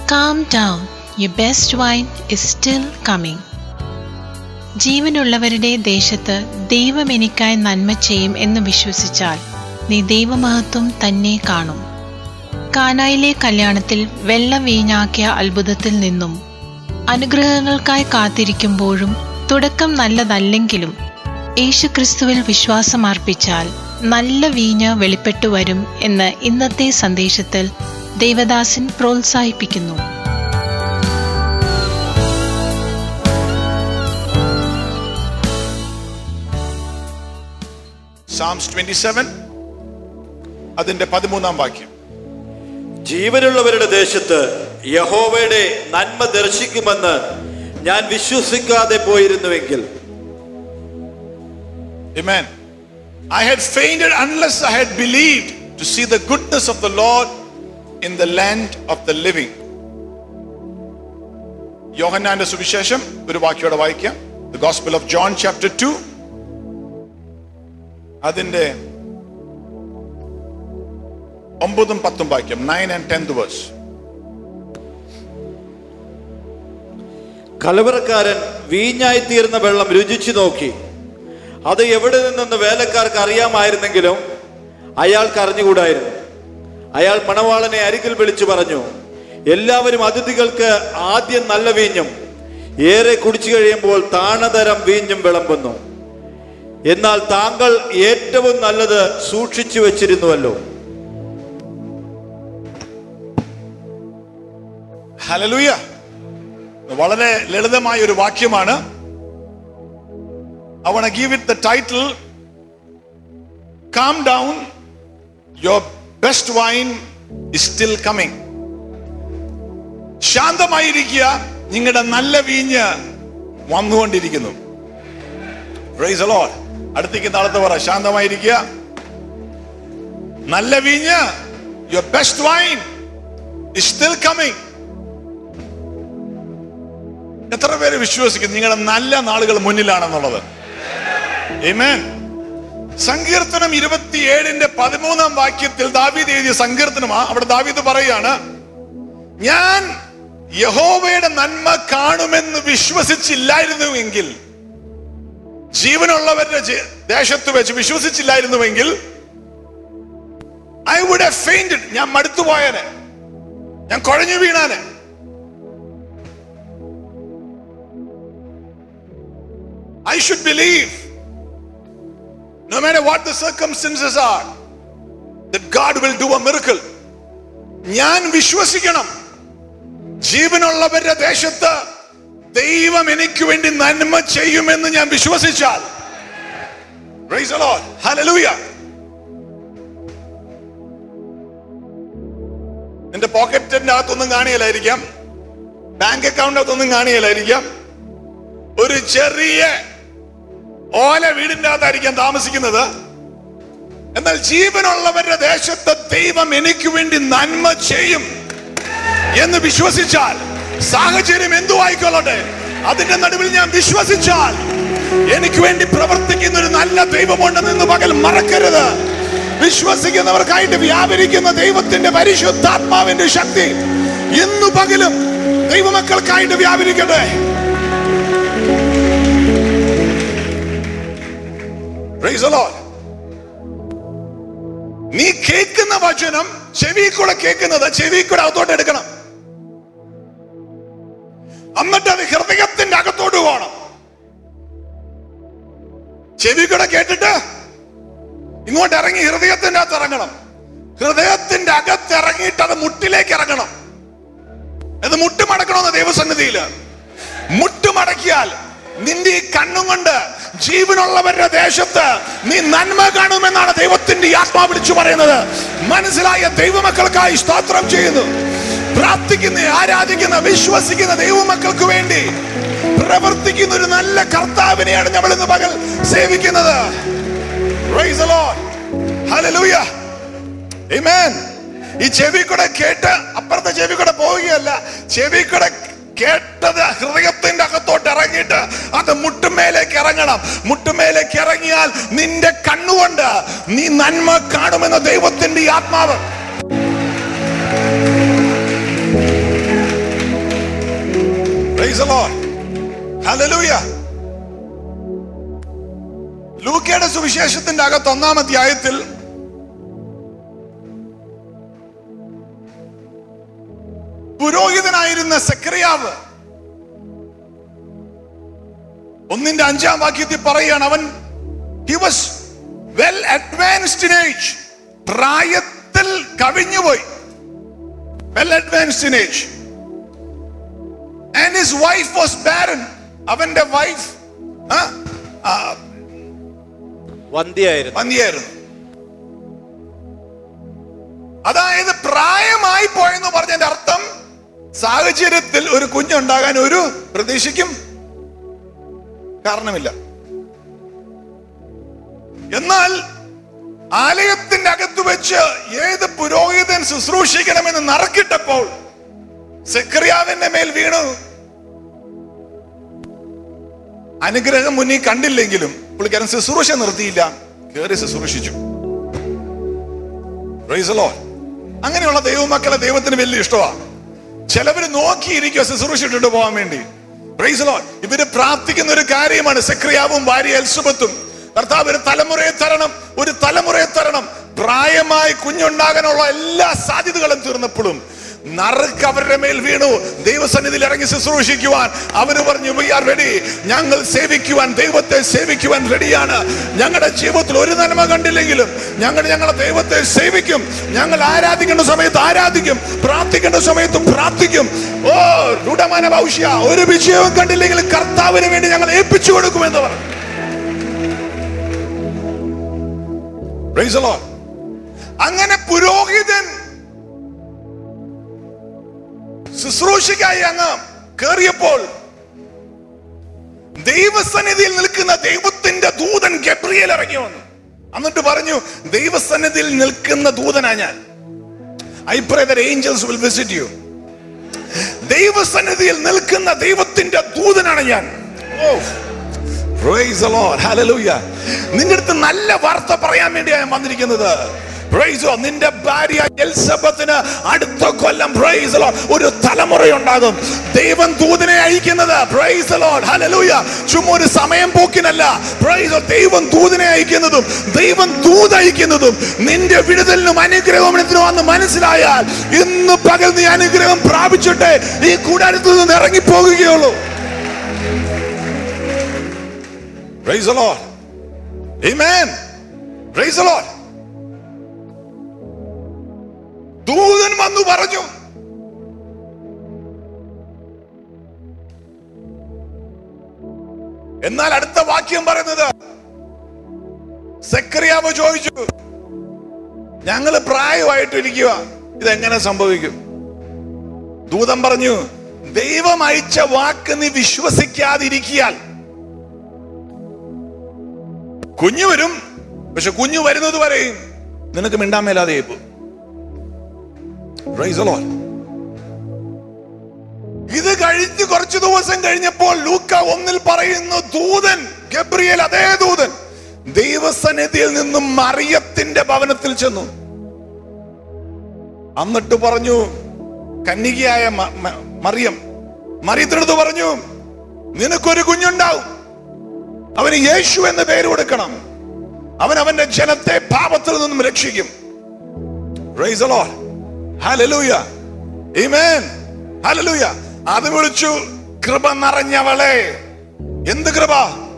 Calm down, your best wine is still coming. ജീവനുള്ളവരുടെ ദേശത്ത് ദൈവം എനിക്കായി നന്മ ചെയ്യും എന്ന് വിശ്വസിച്ചാൽ നീ ദൈവമഹത്വം തന്നെ കാണും കാനായിലെ കല്യാണത്തിൽ വെള്ള വീഞ്ഞാക്കിയ അത്ഭുതത്തിൽ നിന്നും അനുഗ്രഹങ്ങൾക്കായി കാത്തിരിക്കുമ്പോഴും തുടക്കം നല്ലതല്ലെങ്കിലും യേശുക്രിസ്തുവിൽ വിശ്വാസമർപ്പിച്ചാൽ നല്ല വീഞ്ഞ് വെളിപ്പെട്ടു വരും എന്ന് ഇന്നത്തെ സന്ദേശത്തിൽ ദേവദാസൻ പ്രോത്സാഹിപ്പിക്കുന്നു സാംസ് ട്വന്റി സെവൻ അതിന്റെ പതിമൂന്നാം വാക്യം ജീവനുള്ളവരുടെ ദേശത്ത് യഹോവയുടെ നന്മ ദർശിക്കുമെന്ന് ഞാൻ വിശ്വസിക്കാതെ പോയിരുന്നുവെങ്കിൽ Amen. I had fainted unless I had believed to see the goodness of the Lord in the land of the living. യോഹന്നാന്റെ സുവിശേഷം ഒരു വാക്യോടെ വായിക്കാം the Gospel of John chapter two അതിന്റെ ഒമ്പതും പത്തും വാക്യം നയൻ ആൻഡ് ടെൻത് വേഴ്സ് കലവറക്കാരൻ വീഞ്ഞായി തീർന്ന വെള്ളം രുചിച്ചു നോക്കി അത് എവിടെ നിന്നെന്ന് വേലക്കാർക്ക് അറിയാമായിരുന്നെങ്കിലും അയാൾക്ക് അറിഞ്ഞുകൂടായിരുന്നു അയാൾ മണവാളനെ അരികിൽ വിളിച്ചു പറഞ്ഞു എല്ലാവരും അതിഥികൾക്ക് ആദ്യം നല്ല വീഞ്ഞും ഏറെ കുടിച്ചു കഴിയുമ്പോൾ താണതരം വീഞ്ഞും വിളമ്പുന്നു എന്നാൽ താങ്കൾ ഏറ്റവും നല്ലത് സൂക്ഷിച്ചു വെച്ചിരുന്നുവല്ലോ ഹലലുയ വളരെ ലളിതമായ ഒരു വാക്യമാണ് I want to give it the title Calm down, your best wine is still coming. ശാന്തമായിരിക്കുക നിങ്ങളുടെ നല്ല വീഞ്ഞ് വന്നുകൊണ്ടിരിക്കുന്നു Praise the Lord. അടുത്തേക്ക് നാളത്തെ പറ ശാന്തമായിരിക്കുക നല്ല വീഞ്ഞ് your best wine is still coming. എത്ര പേര് വിശ്വസിക്കുന്നു നിങ്ങളുടെ നല്ല നാളുകൾ മുന്നിലാണെന്നുള്ളത് Amen. സങ്കീർത്തനം ഇരുപത്തിയേഴിന്റെ പതിമൂന്നാം വാക്യത്തിൽ ദാവീദ് എഴുതിയ സങ്കീർത്തനമാ അവിടെ ദാവീദ് പറയാണ് ഞാൻ യഹോവയുടെ നന്മ കാണുമെന്ന് വിശ്വസിച്ചില്ലായിരുന്നുവെങ്കിൽ ജീവനുള്ളവരുടെ ജെ- ദേശത്ത് വെച്ച് വിശ്വസിച്ചില്ലായിരുന്നുവെങ്കിൽ ഐ വുഡ് have fainted ഞാൻ മടുത്തുപോയനെ ഞാൻ കുഴഞ്ഞു വീണാനെ I should believe, no matter what the circumstances are, that God will do a miracle. ഞാൻ വിശ്വസിക്കണം ജീവനുള്ളവരുടെ ദേശത്ത് ദൈവം എനിക്ക് വേണ്ടി നന്മ ചെയ്യുമെന്ന് ഞാൻ വിശ്വസിച്ചാൽ Praise the Lord. Hallelujah. നിന്റെ പോക്കറ്റിന്റെ അകത്തൊന്നും കാണിയല്ലായിരിക്കാം ബാങ്ക് അക്കൗണ്ട് അകത്തൊന്നും കാണിയല്ലായിരിക്കാം ഒരു ചെറിയ ഓല വീടിന്റെ അകത്തായിരിക്കാം താമസിക്കുന്നത് എന്നാൽ ജീവനുള്ളവരുടെ ദേശത്ത് ദൈവം എനിക്ക് വേണ്ടി നന്മ ചെയ്യും എന്ന് വിശ്വസിച്ചാൽ സാഹചര്യം എന്തു ആയിക്കൊള്ളട്ടെ അതിന്റെ നടുവിൽ ഞാൻ വിശ്വസിച്ചാൽ എനിക്ക് വേണ്ടി പ്രവർത്തിക്കുന്ന ഒരു നല്ല ദൈവമുണ്ടെന്ന് ഇന്ന് പകൽ മറക്കരുത് വിശ്വസിക്കുന്നവർക്കായിട്ട് വ്യാപരിക്കുന്ന ദൈവത്തിന്റെ പരിശുദ്ധാത്മാവിന്റെ ശക്തി ഇന്നു പകലും ദൈവമക്കൾക്കായിട്ട് വ്യാപരിക്കട്ടെ Praise the Lord. നീ കേൾക്കുന്ന വചനം ചെവി കൂടെ കേൾക്കുന്നത് ചെവി കൂടെ അകത്തോട്ട് എടുക്കണം എന്നിട്ട് അത് ഹൃദയത്തിന്റെ അകത്തോട്ട് പോകണം ചെവി കൂടെ കേട്ടിട്ട് ഇങ്ങോട്ട് ഇറങ്ങി ഹൃദയത്തിന്റെ അകത്ത് ഇറങ്ങണം ഹൃദയത്തിന്റെ അകത്ത് ഇറങ്ങിയിട്ട് അത് മുട്ടിലേക്ക് ഇറങ്ങണം അത് മുട്ടുമടക്കണമെന്ന് ദൈവസന്നിധിയില് മുട്ടുമടക്കിയാൽ നിന്റെ ഈ കണ്ണും കൊണ്ട് ജീവനുള്ളവരുടെ ദേശത്ത് നീ നന്മ കാണുമെന്നാണ് ദൈവത്തിന്റെ ഈ ആത്മാ വിളിച്ചു പറയുന്നത് മനസ്സിലായ ദൈവമക്കൾക്കായി സ്തോത്രം ചെയ്യുന്നു പ്രാർത്ഥിക്കുന്ന ആരാധിക്കുന്ന വിശ്വസിക്കുന്ന ദൈവമക്കൾക്ക് വേണ്ടി പ്രവർത്തിക്കുന്ന ഒരു നല്ല കർത്താവിനെയാണ് നമ്മൾ ഇന്ന് പകൽ സേവിക്കുന്നത് Praise the Lord. Hallelujah. Amen. ഈ ചെവി കൂടെ കേട്ട് അപ്പുറത്തെ ചെവി കൂടെ പോവുകയല്ല ചെവി കൂടെ കേട്ടത് ഹൃദയത്തിന്റെ അകത്തോട്ട് ഇറങ്ങിയിട്ട് അത് മുട്ടുമേലേക്ക് ഇറങ്ങണം മുട്ടുമേലേക്ക് ഇറങ്ങിയാൽ നിന്റെ കണ്ണുകൊണ്ട് നീ നന്മ കാണുമെന്ന ദൈവത്തിന്റെ ഈ ആത്മാവ് Praise the Lord. Hallelujah. ലൂക്കയുടെ സുവിശേഷത്തിന്റെ അകത്ത് ഒന്നാം അധ്യായത്തിൽ പുരോഹിതനായിരുന്ന സെക്രിയാവ് ഒന്നിന്റെ അഞ്ചാം വാക്യത്തിൽ പറയുകയാണ് അവൻ he was well advanced in age പ്രായത്തിൽ കവിഞ്ഞുപോയി well advanced in age and his wife was barren അവന്റെ വൈഫ് വന്ധ്യായിരുന്നു മന്തിയായിരുന്നു അതായത് പ്രായമായി പോയെന്ന് പറഞ്ഞതിന്റെ അർത്ഥം സാഹചര്യത്തിൽ ഒരു കുഞ്ഞുണ്ടാകാൻ ഒരു പ്രതീക്ഷയ്ക്കും കാരണമില്ല എന്നാൽ ആലയത്തിന്റെ അകത്ത് വെച്ച് ഏത് പുരോഹിതൻ ശുശ്രൂഷിക്കണമെന്ന് നറുക്കിട്ടപ്പോൾ സെക്രിയാവിന്റെ മേൽ വീണു അനുഗ്രഹം മുന്നിൽ കണ്ടില്ലെങ്കിലും പുള്ളിക്കാരൻ ശുശ്രൂഷ നിർത്തിയില്ല കയറി ശുശ്രൂഷിച്ചു Praise the Lord. അങ്ങനെയുള്ള ദൈവമക്കളെ ദൈവത്തിന് വലിയ ഇഷ്ടമാണ് ചിലവര് നോക്കിയിരിക്കുക ശുശ്രൂഷിച്ചിട്ട് പോകാൻ വേണ്ടി Praise the Lord. ഇവര് പ്രാർത്ഥിക്കുന്ന ഒരു കാര്യമാണ് സെക്രിയാവും ഭാര്യ എൽസുബത്തും കർത്താവ് ഒരു തലമുറയെ തരണം ഒരു തലമുറയെ തരണം പ്രായമായി കുഞ്ഞുണ്ടാകാനുള്ള എല്ലാ സാധ്യതകളും തീർന്നപ്പോഴും നറുക്ക് അവരുടെ മേൽ വീണു ദൈവസന്നിധിയിൽ ഇറങ്ങി ശുശ്രൂഷിക്കുവാൻ അവര് പറഞ്ഞു വി ആർ റെഡി ഞങ്ങൾ സേവിക്കുവാൻ ദൈവത്തെ സേവിക്കുവാൻ റെഡിയാണ് ഞങ്ങളുടെ ജീവിതത്തിൽ ഒരു നന്മ കണ്ടില്ലെങ്കിലും ഞങ്ങൾ ഞങ്ങളുടെ ദൈവത്തെ സേവിക്കും ഞങ്ങൾ ആരാധിക്കേണ്ട സമയത്ത് ആരാധിക്കും പ്രാർത്ഥിക്കേണ്ട സമയത്തും പ്രാർത്ഥിക്കും ഓ രുടമാന ഭൗഷ്യ ഒരു വിജയവും കണ്ടില്ലെങ്കിലും കർത്താവിന് വേണ്ടി ഞങ്ങൾ ഏൽപ്പിച്ചു കൊടുക്കുമെന്ന് പറഞ്ഞു Praise the Lord. അങ്ങനെ പുരോഹിതൻ ശുശ്രൂഷയ്ക്കായി അങ്ങ് കേറിയപ്പോൾ ദൈവസന്നിധിയിൽ നിൽക്കുന്ന ദൈവത്തിന്റെ ദൂതൻ ഗബ്രിയേൽ ഇറങ്ങി വന്നു എന്നിട്ട് പറഞ്ഞു ദൈവസന്നിധിയിൽ നിൽക്കുന്ന ദൂതനാ ഞാൻ I pray their angels will visit you ദൈവസന്നിധിയിൽ നിൽക്കുന്ന ദൈവത്തിന്റെ ദൂതനാണ് ഞാൻ ഓ Praise the Lord. Hallelujah. നിന്റെ അടുത്ത് നല്ല വാർത്ത പറയാൻ വേണ്ടിയാണ് ഞാൻ വന്നിരിക്കുന്നത് Praise the Lord. നിന്റെ ഭാര്യ എൽസബത്തിന് അടുത്ത കൊല്ലം Praise the Lord. ഒരു തലമുറയുണ്ടാകും ദൈവം ദൂതനെ അയക്കുന്നത് Praise the Lord. Hallelujah. ചുമ്മാ ഒരു സമയം പോക്കിനല്ല Praise the Lord. ദൈവം ദൂതനെ അയക്കുന്നതും ദൈവം ദൂത് അയക്കുന്നതും നിന്റെ വിടുതലിനും അനുഗ്രഹത്തിനും വന്ന് മനസ്സിലായാൽ ഇന്ന് പകൽ നീ അനുഗ്രഹം പ്രാപിച്ചിട്ട് ഈ കൂടാരത്തിൽ നിന്ന് ഇറങ്ങിപ്പോകുകയുള്ളൂ Praise the Lord. Amen. Praise the Lord. ദൂതൻ വന്നു പറഞ്ഞു എന്നാൽ അടുത്ത വാക്യം പറയുന്നത് സെക്രിയാവ് ചോദിച്ചു ഞങ്ങൾ പ്രായമായിട്ടിരിക്കുക ഇതെങ്ങനെ സംഭവിക്കും ദൂതൻ പറഞ്ഞു ദൈവം അയച്ച വാക്ക് നീ വിശ്വസിക്കാതിരിക്കിയാൽ കുഞ്ഞു വരും പക്ഷെ കുഞ്ഞു വരുന്നത് വരെയും നിനക്ക് മിണ്ടാൻ മേലാതെ ഇപ്പോ Praise the Lord. ഇത് കഴിഞ്ഞ് കുറച്ചു ദിവസം കഴിഞ്ഞപ്പോൾ ലൂക്ക ഒന്നിൽ പറയുന്നു ദൂതൻ ഗബ്രിയേൽ അതേ ദൂതൻ ദൈവസന്നിധിയിൽ നിന്നും മറിയത്തിന്റെ ഭവനത്തിൽ ചെന്നു എന്നിട്ട് പറഞ്ഞു കന്യകയായ മ- മ- മറിയം മറിയത്തിനടുത്ത് പറഞ്ഞു നിനക്കൊരു കുഞ്ഞുണ്ടാവും അവന് യേശു എന്ന് പേര് കൊടുക്കണം അവൻ അവന്റെ ജനത്തെ പാപത്തിൽ നിന്നും രക്ഷിക്കും Praise the Lord. Hallelujah. Amen. Hallelujah. അത് വിളിച്ചു കൃപ നിറഞ്ഞവളെ എന്ത് കൃപ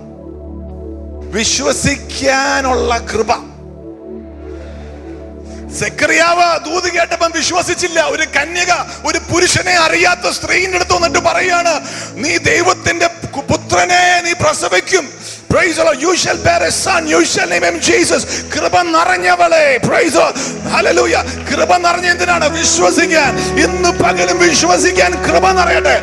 വിശ്വസിക്കാനുള്ള കൃപ സെക്രിയാവ് ദൂത് കേട്ടപ്പം വിശ്വസിച്ചില്ല ഒരു കന്യക ഒരു പുരുഷനെ അറിയാത്ത സ്ത്രീന്റെ അടുത്ത് വന്നിട്ട് പറയാണ് നീ ദൈവത്തിന്റെ കു- പുത്രനെ നീ പ്രസവിക്കും Praise the Lord. You shall bear a son. You shall name him Jesus. കൃപ നിറഞ്ഞവളെ Praise the Lord. Hallelujah. കൃപ നിറഞ്ഞ എന്തിനാണ് വിശ്വസിക്കാൻ ഇന്ന് പകലും വിശ്വസിക്കാൻ കൃപ നിറയട്ടെ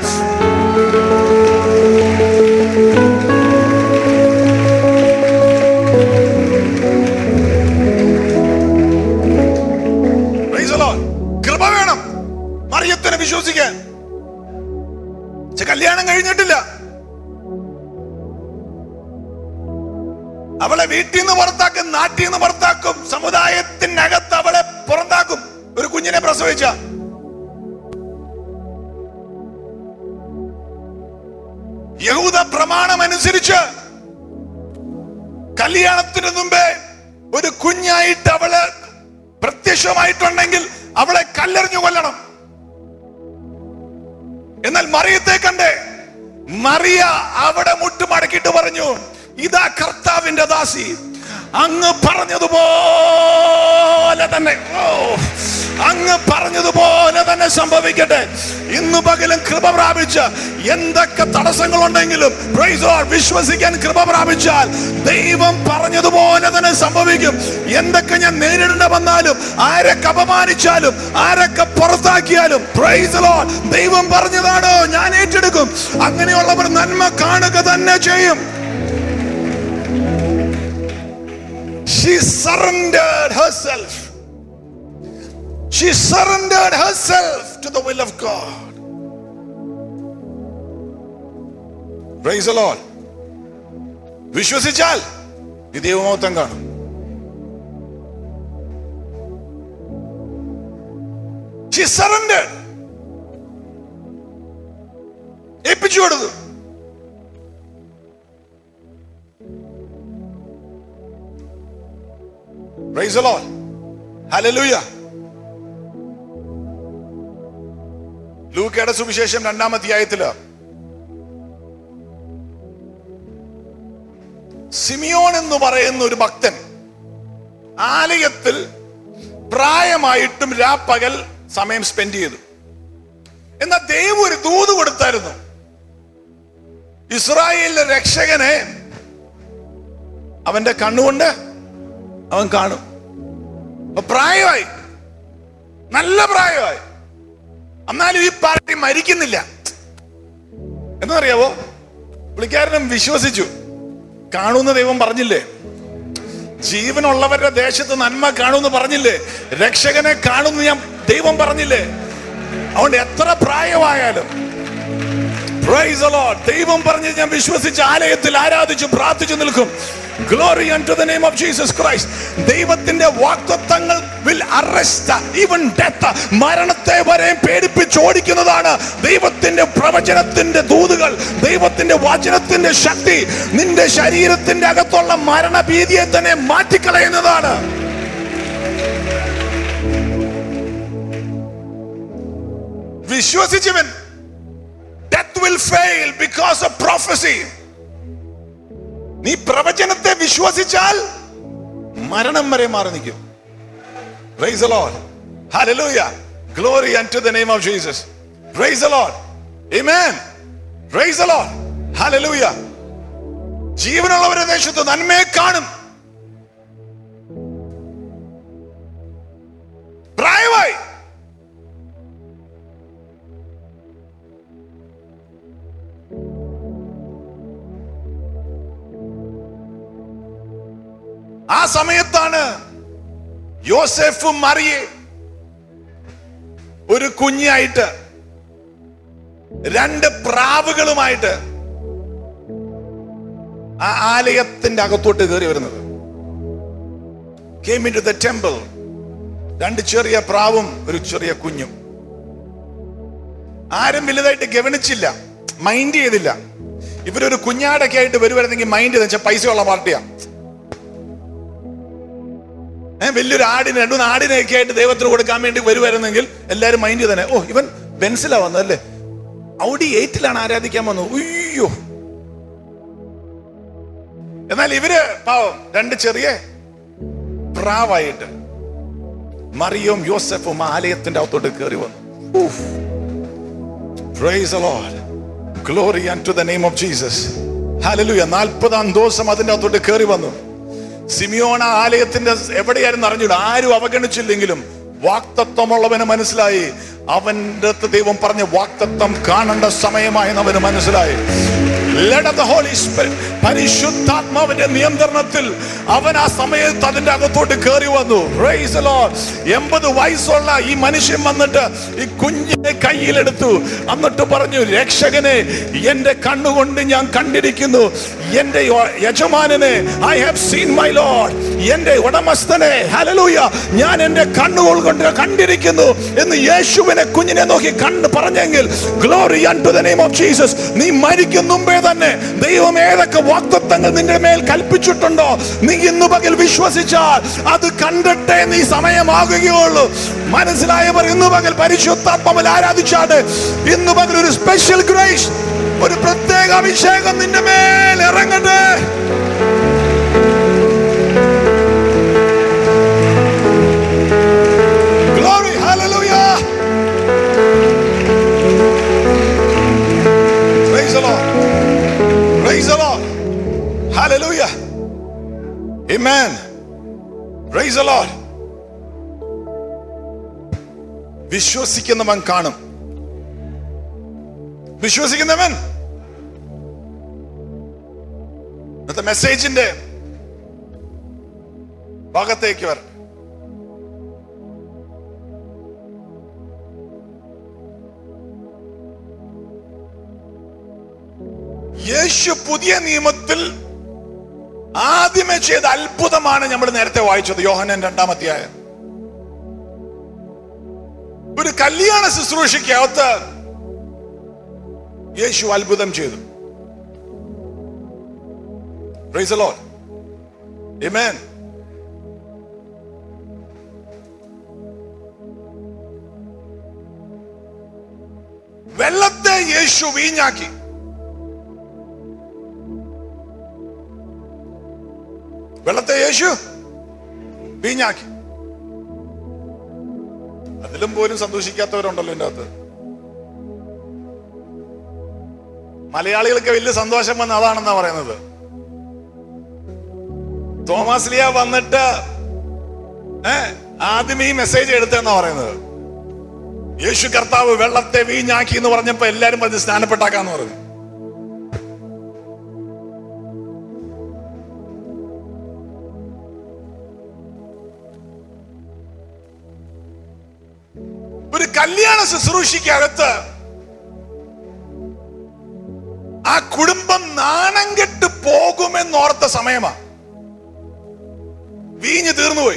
Praise the Lord. കൃപ വേണം മറിയത്തിനെ വിശ്വസിക്കാൻ പക്ഷെ കല്യാണം കഴിഞ്ഞിട്ടില്ല അവളെ വീട്ടിൽ നിന്ന് പുറത്താക്കും നാട്ടിൽ നിന്ന് പുറത്താക്കും സമുദായത്തിനകത്ത് അവളെ പുറത്താക്കും ഒരു കുഞ്ഞിനെ പ്രസവിച്ച അനുസരിച്ച് കല്യാണത്തിന് മുമ്പേ ഒരു കുഞ്ഞായിട്ട് അവള് പ്രത്യക്ഷമായിട്ടുണ്ടെങ്കിൽ അവളെ കല്ലെറിഞ്ഞു കൊല്ലണം എന്നാൽ മറിയത്തെ കണ്ടേ മറിയ അവിടെ മുട്ടുമടക്കിയിട്ട് പറഞ്ഞു ഇതാ കർത്താവിന്റെ ദാസി അങ്ങ് പറഞ്ഞതുപോലെ തന്നെ ഓ അങ്ങ് പറഞ്ഞതുപോലെ തന്നെ സംഭവിക്കട്ടെ ഇന്ന് പകലും കൃപ പ്രാപിച്ച് എന്തൊക്കെ തടസ്സങ്ങളുണ്ടെങ്കിലും praise the Lord, വിശ്വസിക്കാൻ കൃപ പ്രാപിച്ചാൽ ദൈവം പറഞ്ഞതുപോലെ തന്നെ സംഭവിക്കും എന്തൊക്കെ ഞാൻ നേരിടേണ്ട വന്നാലും ആരൊക്കെ അപമാനിച്ചാലും ആരൊക്കെ പുറത്താക്കിയാലും praise the Lord, ദൈവം പറഞ്ഞതാണ് ഞാൻ ഏറ്റെടുക്കും അങ്ങനെയുള്ളവർ നന്മ കാണുക തന്നെ ചെയ്യും She surrendered herself. She surrendered herself to the will of God. Praise the Lord. വിശ്വസിച്ചാൽ ഈ ദൈവമഹത്വം കാണും She surrendered. ഏൽപ്പിച്ചു കൊടുത്തു Praise the Lord. Hallelujah. ലൂക്കയുടെ സുവിശേഷം രണ്ടാം അധ്യായത്തില് സിമിയോൻ എന്ന് പറയുന്ന ഒരു ഭക്തൻ ആലയത്തിൽ പ്രായമായിട്ടും രാപ്പകൽ സമയം സ്പെൻഡ് ചെയ്തു എന്നാൽ ദൈവം ഒരു ദൂത് കൊടുത്തായിരുന്നു ഇസ്രായേലിലെ രക്ഷകനെ അവന്റെ കണ്ണുകൊണ്ട് അവൻ കാണും അപ്പൊ പ്രായമായി നല്ല പ്രായമായി എന്നാലും ഈ പാർട്ടി മരിക്കുന്നില്ല എന്നറിയാവോ പുള്ളിക്കാരനും വിശ്വസിച്ചു കാണുമെന്ന് ദൈവം പറഞ്ഞില്ലേ ജീവനുള്ളവരുടെ ദേശത്ത് നന്മ കാണുമെന്ന് പറഞ്ഞില്ലേ രക്ഷകനെ കാണുമെന്ന് ഞാൻ ദൈവം പറഞ്ഞില്ലേ അതുകൊണ്ട് എത്ര പ്രായമായാലും Praise the Lord. ദൈവം പറഞ്ഞ് ഞാൻ വിശ്വസിച്ച് ആലയത്തിൽ ആരാധിച്ചു പ്രാർത്ഥിച്ചു നിൽക്കും glory to the name of Jesus Christ ദൈവത്തിന്റെ വാക്തത്വങ്ങൾ വിൽ അറസ്റ്റ് ഈവൻ ഡെത്ത് മരണത്തെ വരെ പേടിപ്പിച്ച് ഓടിക്കുന്നതാണ് ദൈവത്തിന്റെ പ്രവചനത്തിന്റെ ദൂതുകൾ ദൈവത്തിന്റെ വചനത്തിന്റെ ശക്തി നിന്റെ ശരീരത്തിന്റെ അകത്തുള്ള മരണഭീതിയെ തന്നെ മാറ്റിക്കളയുന്നതാണ് വിശ്വസിച്ചവൻ death will fail because of prophecy നീ പ്രവചനത്തെ വിശ്വസിച്ചാൽ മരണം വരെ മാറി നിൽക്കും Praise the Lord. Hallelujah. Glory unto the name of Jesus. Praise the Lord. Amen. Praise the Lord. Hallelujah. ജീവനുള്ളവരുടെ ദേശത്ത് നന്മയെ കാണും പ്രായമായി ആ സമയത്താണ് യോസെഫും മറിയെ ഒരു കുഞ്ഞായിട്ട് രണ്ട് പ്രാവുകളുമായിട്ട് ആ ആലയത്തിന്റെ അകത്തോട്ട് കയറി വരുന്നത് came into the temple രണ്ട് ചെറിയ പ്രാവും ഒരു ചെറിയ കുഞ്ഞും ആരും വലുതായിട്ട് ഗവനിച്ചില്ല മൈൻഡ് ചെയ്തില്ല ഇവരൊരു കുഞ്ഞാടൊക്കെ ആയിട്ട് വരുവായിരുന്നെങ്കിൽ മൈൻഡ് ചെയ്തെന്ന് വെച്ചാൽ പൈസയുള്ള പാർട്ടിയാ ഏഹ് വലിയൊരു ആടിന് രണ്ടു ആടിനെയൊക്കെ ആയിട്ട് ദൈവത്തിന് കൊടുക്കാൻ വേണ്ടി വരുമായിരുന്നെങ്കിൽ എല്ലാരും മൈൻഡ് ചെയ്തനെ ഓ ഇവൻ ബെൻസിലാ വന്നതല്ലേ ഔഡി എയ്റ്റിലാണ് ആരാധിക്കാൻ വന്നത് ഉയ്യോ എന്നാൽ ഇവര് പാവം രണ്ട് ചെറിയ പ്രാവായിട്ട് മറിയും യോസഫും ആ ആലയത്തിന്റെ അകത്തോട്ട് കയറി വന്നു Oof. Praise the Lord. Glory unto the name of Jesus. Hallelujah. നാൽപ്പതാം ദിവസം അതിന്റെ അകത്തോട്ട് കയറി വന്നു സിമിയോണ ആലയത്തിന്റെ എവിടെയായിരുന്നു അറിഞ്ഞൂടാ ആരും അവഗണിച്ചില്ലെങ്കിലും വാക്തത്വമുള്ളവന് മനസ്സിലായി അവന്റെ അടുത്ത് ദൈവം പറഞ്ഞ വാക്തത്വം കാണേണ്ട സമയമായി അവന് മനസ്സിലായി Let of the Holy Spirit പരിശുദ്ധാത്മാവിന്റെ നിയന്ത്രണത്തിൽ അവൻ ആ സമയത്ത് അതിന്റെ അകത്തോട്ട് കയറി വന്നു Praise the Lord. എൺപത് വയസ്സുള്ള ഈ മനുഷ്യൻ വന്നിട്ട് ഈ കുഞ്ഞിനെ കയ്യിലെടുത്തു എന്നിട്ട് പറഞ്ഞു രക്ഷകനെ എന്റെ കണ്ണുകൊണ്ട് ഞാൻ കണ്ടിരിക്കുന്നു എന്റെ യ- യജമാനനെ I have seen my Lord എന്റെ ഉടമസ്ഥനെ ഹലലൂയ ഞാൻ എന്റെ കണ്ണുകൾ കൊണ്ട് കണ്ടിരിക്കുന്നു എന്ന് യേശുവിനെ കുഞ്ഞിനെ നോക്കി കണ്ട് പറഞ്ഞെങ്കിൽ glory to the name of Jesus നീ മരിക്കും മുമ്പേ തന്നെ ദൈവം ഏതൊക്കെ വാക്തത്വങ്ങൾ നിന്റെ മേൽ കൽപ്പിച്ചിട്ടുണ്ടോ നീ ഇന്ന് പകൽ വിശ്വസിച്ചാൽ അത് കണ്ടിട്ടേ നീ സമയമാകുകയുള്ളൂ മനസ്സിലായവർ ഇന്ന് പകൽ പരിശുദ്ധാത്മാവിൽ ആരാധിച്ചാണ് ഇന്ന് പകൽ ഒരു സ്പെഷ്യൽ ഗ്രേസ് ഒരു പ്രത്യേക അഭിഷേകം നിന്റെ മേൽ ഇറങ്ങട്ടെ Glory, hallelujah. Praise the Lord. Praise the Lord. Hallelujah. Amen. Praise the Lord. വിശ്വസിക്കുന്നവൻ കാണും വിശ്വസിക്കുന്നവൻ ഇന്നത്തെ മെസ്സേജിന്റെ ഭാഗത്തേക്ക് വരണം യേശു പുതിയ നിയമത്തിൽ ആദ്യമേ ചെയ്ത അത്ഭുതമാണ് നമ്മൾ നേരത്തെ വായിച്ചത് യോഹനൻ രണ്ടാമധ്യായം ഒരു കല്യാണ ശുശ്രൂഷയ്ക്കകത്ത് യേശു അത്ഭുതം ചെയ്തു Praise the Lord. Amen. വെള്ളത്തെ യേശു വീഞ്ഞാക്കി വെള്ളത്തെ യേശു വീഞ്ഞാക്കി അതിലും പോലും സന്തോഷിക്കാത്തവരുണ്ടല്ലോ എൻ്റെ അകത്ത് മലയാളികൾക്ക് വലിയ സന്തോഷം വന്ന അതാണെന്നാ പറയുന്നത് തോമസ് ലിയ വന്നിട്ട് ഏ ആദ്യം ഈ മെസ്സേജ് എടുത്തെന്നാ പറയുന്നത് യേശു കർത്താവ് വെള്ളത്തെ വീഞ്ഞാക്കി എന്ന് പറഞ്ഞപ്പോ എല്ലാരും പറഞ്ഞ് സ്നാനപ്പെട്ടാക്കാന്ന് പറഞ്ഞു ഒരു കല്യാണ ശുശ്രൂഷയ്ക്കകത്ത് ആ കുടുംബം നാണം കെട്ട് പോകുമെന്നോർത്ത സമയമാ വീഞ്ഞ് തീർന്നുപോയി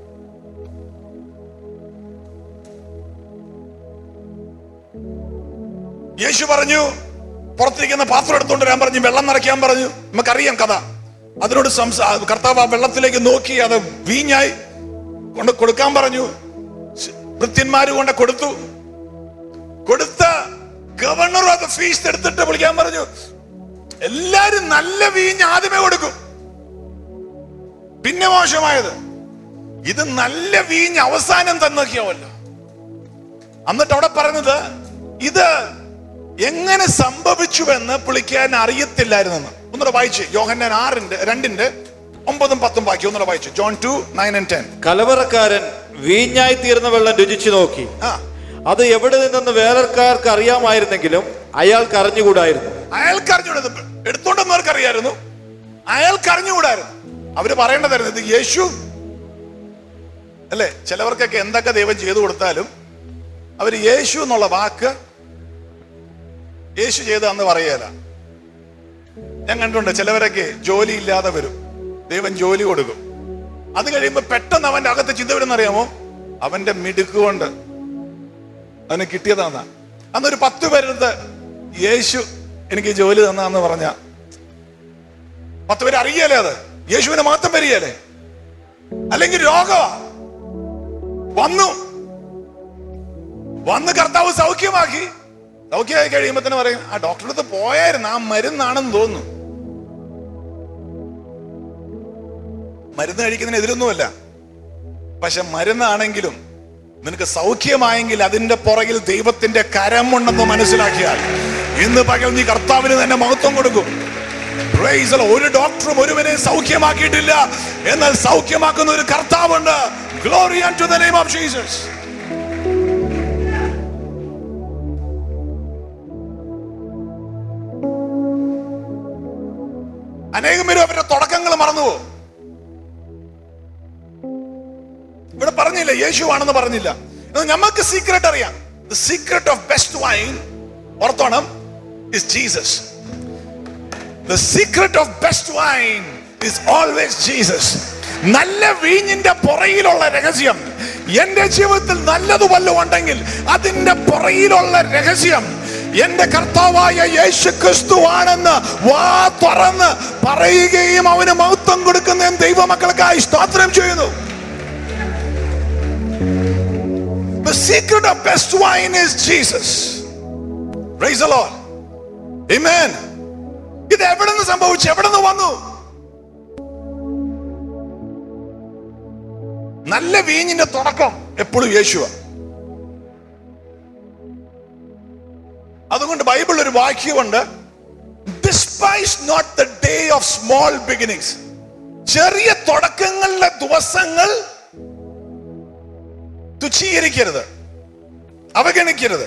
യേശു പറഞ്ഞു പുറത്തിരിക്കുന്ന പാത്രം എടുത്തോണ്ട് വരാൻ പറഞ്ഞു വെള്ളം നിറയ്ക്കാൻ പറഞ്ഞു നമുക്കറിയാം കഥ അതിനോട് സംസാ കർത്താവ് ആ വെള്ളത്തിലേക്ക് നോക്കി അത് വീഞ്ഞായി കൊണ്ട് കൊടുക്കാൻ പറഞ്ഞു ഭൃത്യന്മാര് കൊണ്ട് കൊടുത്തു കൊടുത്ത ഗവർണർ അത് ഫീസ് എടുത്തിട്ട് വിളിക്കാൻ പറഞ്ഞു എല്ലാരും നല്ല വീഞ്ഞ് ആദ്യമേ കൊടുക്കും പിന്നെ മോശമായത് ഇത് നല്ല വീഞ്ഞ് അവസാനം തന്നൊക്കെയാവല്ലോ എന്നിട്ട് അവിടെ പറഞ്ഞത് ഇത് എങ്ങനെ സംഭവിച്ചുവെന്ന് പുള്ളിക്കാൻ അറിയത്തില്ലായിരുന്നെന്ന് ഒന്നുകൂടെ വായിച്ച് യോഹന്നാൻ ആറിന്റെ രണ്ടിന്റെ ഒമ്പതും പത്തും ബാക്കി ഒന്നുകൂടെ വായിച്ചു John two nine and ten കലവറക്കാരൻ വീഞ്ഞായി തീർന്ന വെള്ളം രുചിച്ചു നോക്കി ആ അത് എവിടെ നിന്നെന്ന് വേലക്കാർക്ക് അറിയാമായിരുന്നെങ്കിലും അയാൾക്ക് അറിഞ്ഞുകൂടായിരുന്നു അയാൾക്ക് അറിഞ്ഞൂടത് എടുത്തോണ്ടെന്നവർക്ക് അറിയായിരുന്നു അയാൾക്ക് അറിഞ്ഞുകൂടായിരുന്നു അവര് പറയേണ്ടതായിരുന്നു ഇത് യേശു അല്ലേ ചിലവർക്കൊക്കെ എന്തൊക്കെ ദൈവം ചെയ്തു കൊടുത്താലും അവര് യേശു എന്നുള്ള വാക്ക് യേശു ചെയ്തതെന്ന് പറയല ഞാൻ കണ്ടിട്ടുണ്ട് ചിലവരൊക്കെ ജോലി ഇല്ലാതെ വരും ദൈവം ജോലി കൊടുക്കും അത് കഴിയുമ്പോ പെട്ടെന്ന് അവന്റെ അകത്ത് ചിന്ത വരുന്നറിയാമോ അവന്റെ മിടുക്ക് കൊണ്ട് അവന് കിട്ടിയതാന്നാ അന്നൊരു പത്ത് പേരെടുത്ത് യേശു എനിക്ക് ജോലി തന്നാന്ന് പറഞ്ഞ പത്ത് പേര് അറിയല്ലേ അത് യേശുവിനെ മാത്രം വരികയല്ലേ അല്ലെങ്കിൽ രോഗമാ വന്നു വന്ന് കർത്താവ് സൗഖ്യമാക്കി സൗഖ്യമായി കഴിയുമ്പോ തന്നെ പറയും ആ ഡോക്ടറെ അടുത്ത് പോയായിരുന്നു ആ മരുന്നാണെന്ന് തോന്നുന്നു മരുന്ന് കഴിക്കുന്നതിന് എതിരൊന്നുമല്ല പക്ഷെ മരുന്നാണെങ്കിലും നിനക്ക് സൗഖ്യമായെങ്കിൽ അതിന്റെ പുറകിൽ ദൈവത്തിന്റെ കരമുണ്ടെന്ന് മനസ്സിലാക്കിയാൽ ഇന്ന് പകൽ നീ കർത്താവിന് തന്നെ മഹത്വം കൊടുക്കും Praise the Lord. ഒരു ഡോക്ടറും ഒരുവനെ സൗഖ്യമാക്കിയിട്ടില്ല എന്നാൽ സൗഖ്യമാക്കുന്ന ഒരു കർത്താവുണ്ട് glory to the name of Jesus അനേകം പേരും അവരുടെ തുടക്കങ്ങൾ മറന്നുവോ ഇവിടെ പറഞ്ഞില്ല യേശുവാണെന്ന് പറഞ്ഞില്ല എന്നാൽ നമുക്ക് സീക്രട്ട് അറിയാം the secret of best wine ഓർത്തോണം is Jesus the secret of best wine is always Jesus നല്ല വീഞ്ഞിന്റെ പുറയിലുള്ള രഹസ്യം എന്റെ ജീവിതത്തിൽ നല്ലത് വല്ലതും ഉണ്ടെങ്കിൽ അതിന്റെ പുറയിലുള്ള രഹസ്യം എന്റെ കർത്താവായ യേശു ക്രിസ്തു ആണെന്ന് വാ തുറന്ന് പറയുകയും അവന് മഹത്വം കൊടുക്കുന്നതും ദൈവമക്കൾക്കായി സ്തോത്രം ചെയ്യുന്നു The secret of best wine is Jesus. Praise the Lord. Amen. ഇത് എവിടെ നിന്ന് സംഭവിച്ചു എവിടെ നിന്ന് വന്നു നല്ല വീഞ്ഞിന്റെ തുടക്കം എപ്പോഴും യേശുവ അതുകൊണ്ട് ബൈബിൾ ഒരു വാക്യമുണ്ട് despise not the day of small beginnings ചെറിയ തുടക്കങ്ങളിലെ ദിവസങ്ങൾ തുച്ഛീകരിക്കരുത് അവഗണിക്കരുത്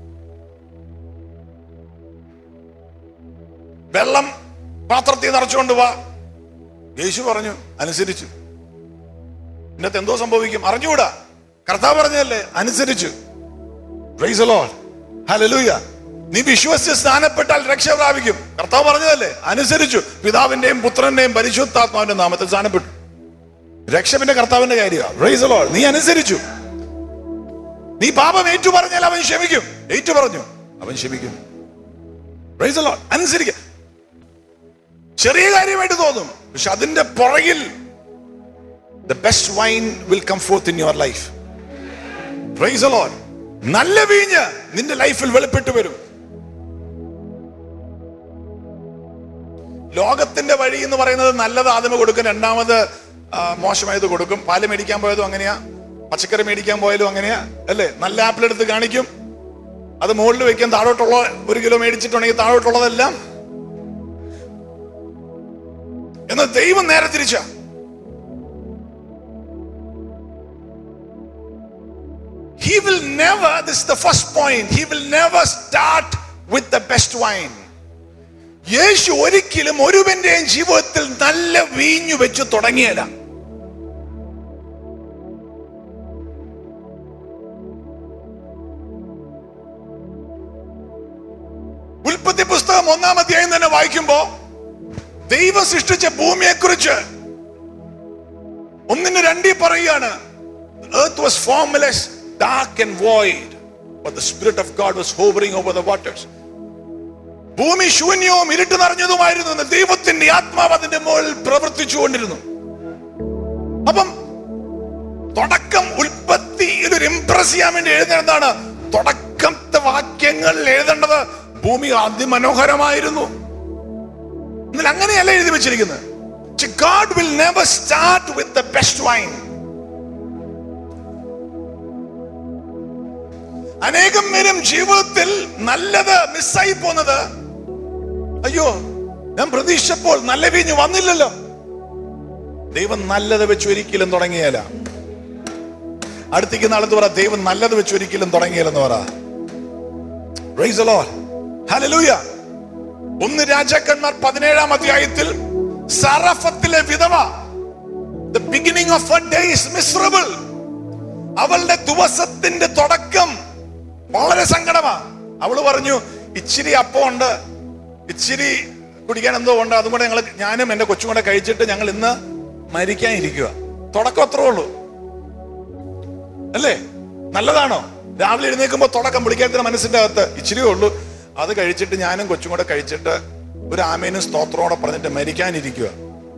വെള്ളം പാത്രത്തിൽ നിറച്ചുകൊണ്ട് വാ യേശു പറഞ്ഞു അനുസരിച്ചു ഇന്നത്തെ എന്തോ സംഭവിക്കും അറിഞ്ഞുകൂടാ കർത്താവ് പറഞ്ഞതല്ലേ അനുസരിച്ചു Praise the Lord. Hallelujah. നീ വിശ്വസിച്ച് സ്നാനപ്പെട്ടാൽ രക്ഷ പ്രാപിക്കും കർത്താവ് പറഞ്ഞതല്ലേ അനുസരിച്ചു പിതാവിന്റെയും പുത്രന്റെയും പരിശുദ്ധാത്മാവിന്റെ നാമത്തിൽ സ്നാനപ്പെട്ടു രക്ഷ പിന്നെ കർത്താവിന്റെ കാര്യമാണ് Praise the Lord. നീ അനുസരിച്ചു നീ പാപം ഏറ്റു പറഞ്ഞാൽ അവൻ ക്ഷമിക്കും ഏറ്റു പറഞ്ഞു അവൻ ക്ഷമിക്കും Praise the Lord. അനുസരിക്ക ചെറിയ കാര്യമായിട്ട് തോന്നും പക്ഷെ അതിന്റെ പുറകിൽ the best wine will come forth in your life Praise the Lord. നല്ല വീഞ്ഞ് നിന്റെ ലൈഫിൽ വെളിപ്പെട്ടു വരും ലോകത്തിന്റെ വഴി എന്ന് പറയുന്നത് നല്ലത് ആദ്യമേ കൊടുക്കും രണ്ടാമത് ആ, മോശമായത് കൊടുക്കും പാല് മേടിക്കാൻ പോയതും അങ്ങനെയാ പച്ചക്കറി മേടിക്കാൻ പോയാലും അങ്ങനെയാ അല്ലേ നല്ല ആപ്പിൾ എടുത്ത് കാണിക്കും അത് മുകളിൽ വെക്കാൻ താഴോട്ടുള്ള ഒരു കിലോ മേടിച്ചിട്ടുണ്ടെങ്കിൽ താഴോട്ടുള്ളതെല്ലാം എന്നാൽ ദൈവം നേരെ തിരിച്ച He will never, this is the first point, he will never start with the best wine. യേശു ഒരിക്കലും ഒരുവന്റെയും ജീവിതത്തിൽ നല്ല വീഞ്ഞു വെച്ച് തുടങ്ങിയല്ല ഉൽപ്പത്തി പുസ്തകം ഒന്നാം അധ്യായം തന്നെ വായിക്കുമ്പോ ദൈവം സൃഷ്ടിച്ച ഭൂമിയെ കുറിച്ച് ഒന്നിന് രണ്ടി പറയുകയാണ് earth was formless dark and void but the spirit of god was hovering over the waters ഭൂമി ശൂന്യവും ഇരുട്ട് നിറഞ്ഞതുമായിരുന്നു എന്ന് ദൈവത്തിന്റെ ആത്മാവ് അതിന്റെ മുകളിൽ പ്രവർത്തിച്ചുകൊണ്ടിരുന്നു അപ്പം തുടക്കം ഉൽപ്പത്തിയിൽ ഒരു ഇംപ്രസ് ചെയ്യാൻ വേണ്ടി എഴുതുന്നത് എന്താണ് തുടക്കത്തെ വാക്യങ്ങൾ എഴുതേണ്ടത് ഭൂമി അതിമനോഹരമായിരുന്നു എന്നാൽ അങ്ങനെയല്ല എഴുതി വെച്ചിരിക്കുന്നത് God will never start with the best wine. അനേകം പേരും ജീവിതത്തിൽ നല്ലത് മിസ്സായി പോന്നത് അയ്യോ ഞാൻ പ്രതീക്ഷിച്ചപ്പോൾ നല്ല വീഞ്ഞ് വന്നില്ലല്ലോ ദൈവം നല്ലത് വെച്ച് ഒരിക്കലും തുടങ്ങിയല്ല അടുത്തേക്ക് നാളത്ത് പറ ദൈവം നല്ലത് വെച്ച് ഒരിക്കലും തുടങ്ങിയില്ലെന്ന് പറ Praise the Lord. Hallelujah. ഒന്ന് രാജാക്കന്മാർ പതിനേഴാം അധ്യായത്തിൽ സറഫത്തിലെ വിധവ the beginning of a day is miserable അവളുടെ ദിവസത്തിന്റെ തുടക്കം വളരെ സങ്കടമാ അവള് പറഞ്ഞു ഇച്ചിരി അപ്പം ഉണ്ട് ഇച്ചിരി കുടിക്കാൻ എന്തോ ഉണ്ട് അതും കൂടെ ഞങ്ങൾ ഞാനും എന്റെ കൊച്ചും കൂടെ കഴിച്ചിട്ട് ഞങ്ങൾ ഇന്ന് മരിക്കാൻ ഇരിക്കുക തുടക്കം അത്രേ ഉള്ളൂ അല്ലേ നല്ലതാണോ രാവിലെ എഴുന്നേൽക്കുമ്പോ തുടക്കം വിളിക്കാത്ത മനസ്സിന്റെ അകത്ത് ഇച്ചിരിയേ ഉള്ളൂ അത് കഴിച്ചിട്ട് ഞാനും കൊച്ചും കൂടെ കഴിച്ചിട്ട് ഒരു ആമേനും സ്തോത്രത്തോടെ പറഞ്ഞിട്ട് മരിക്കാനിരിക്കുക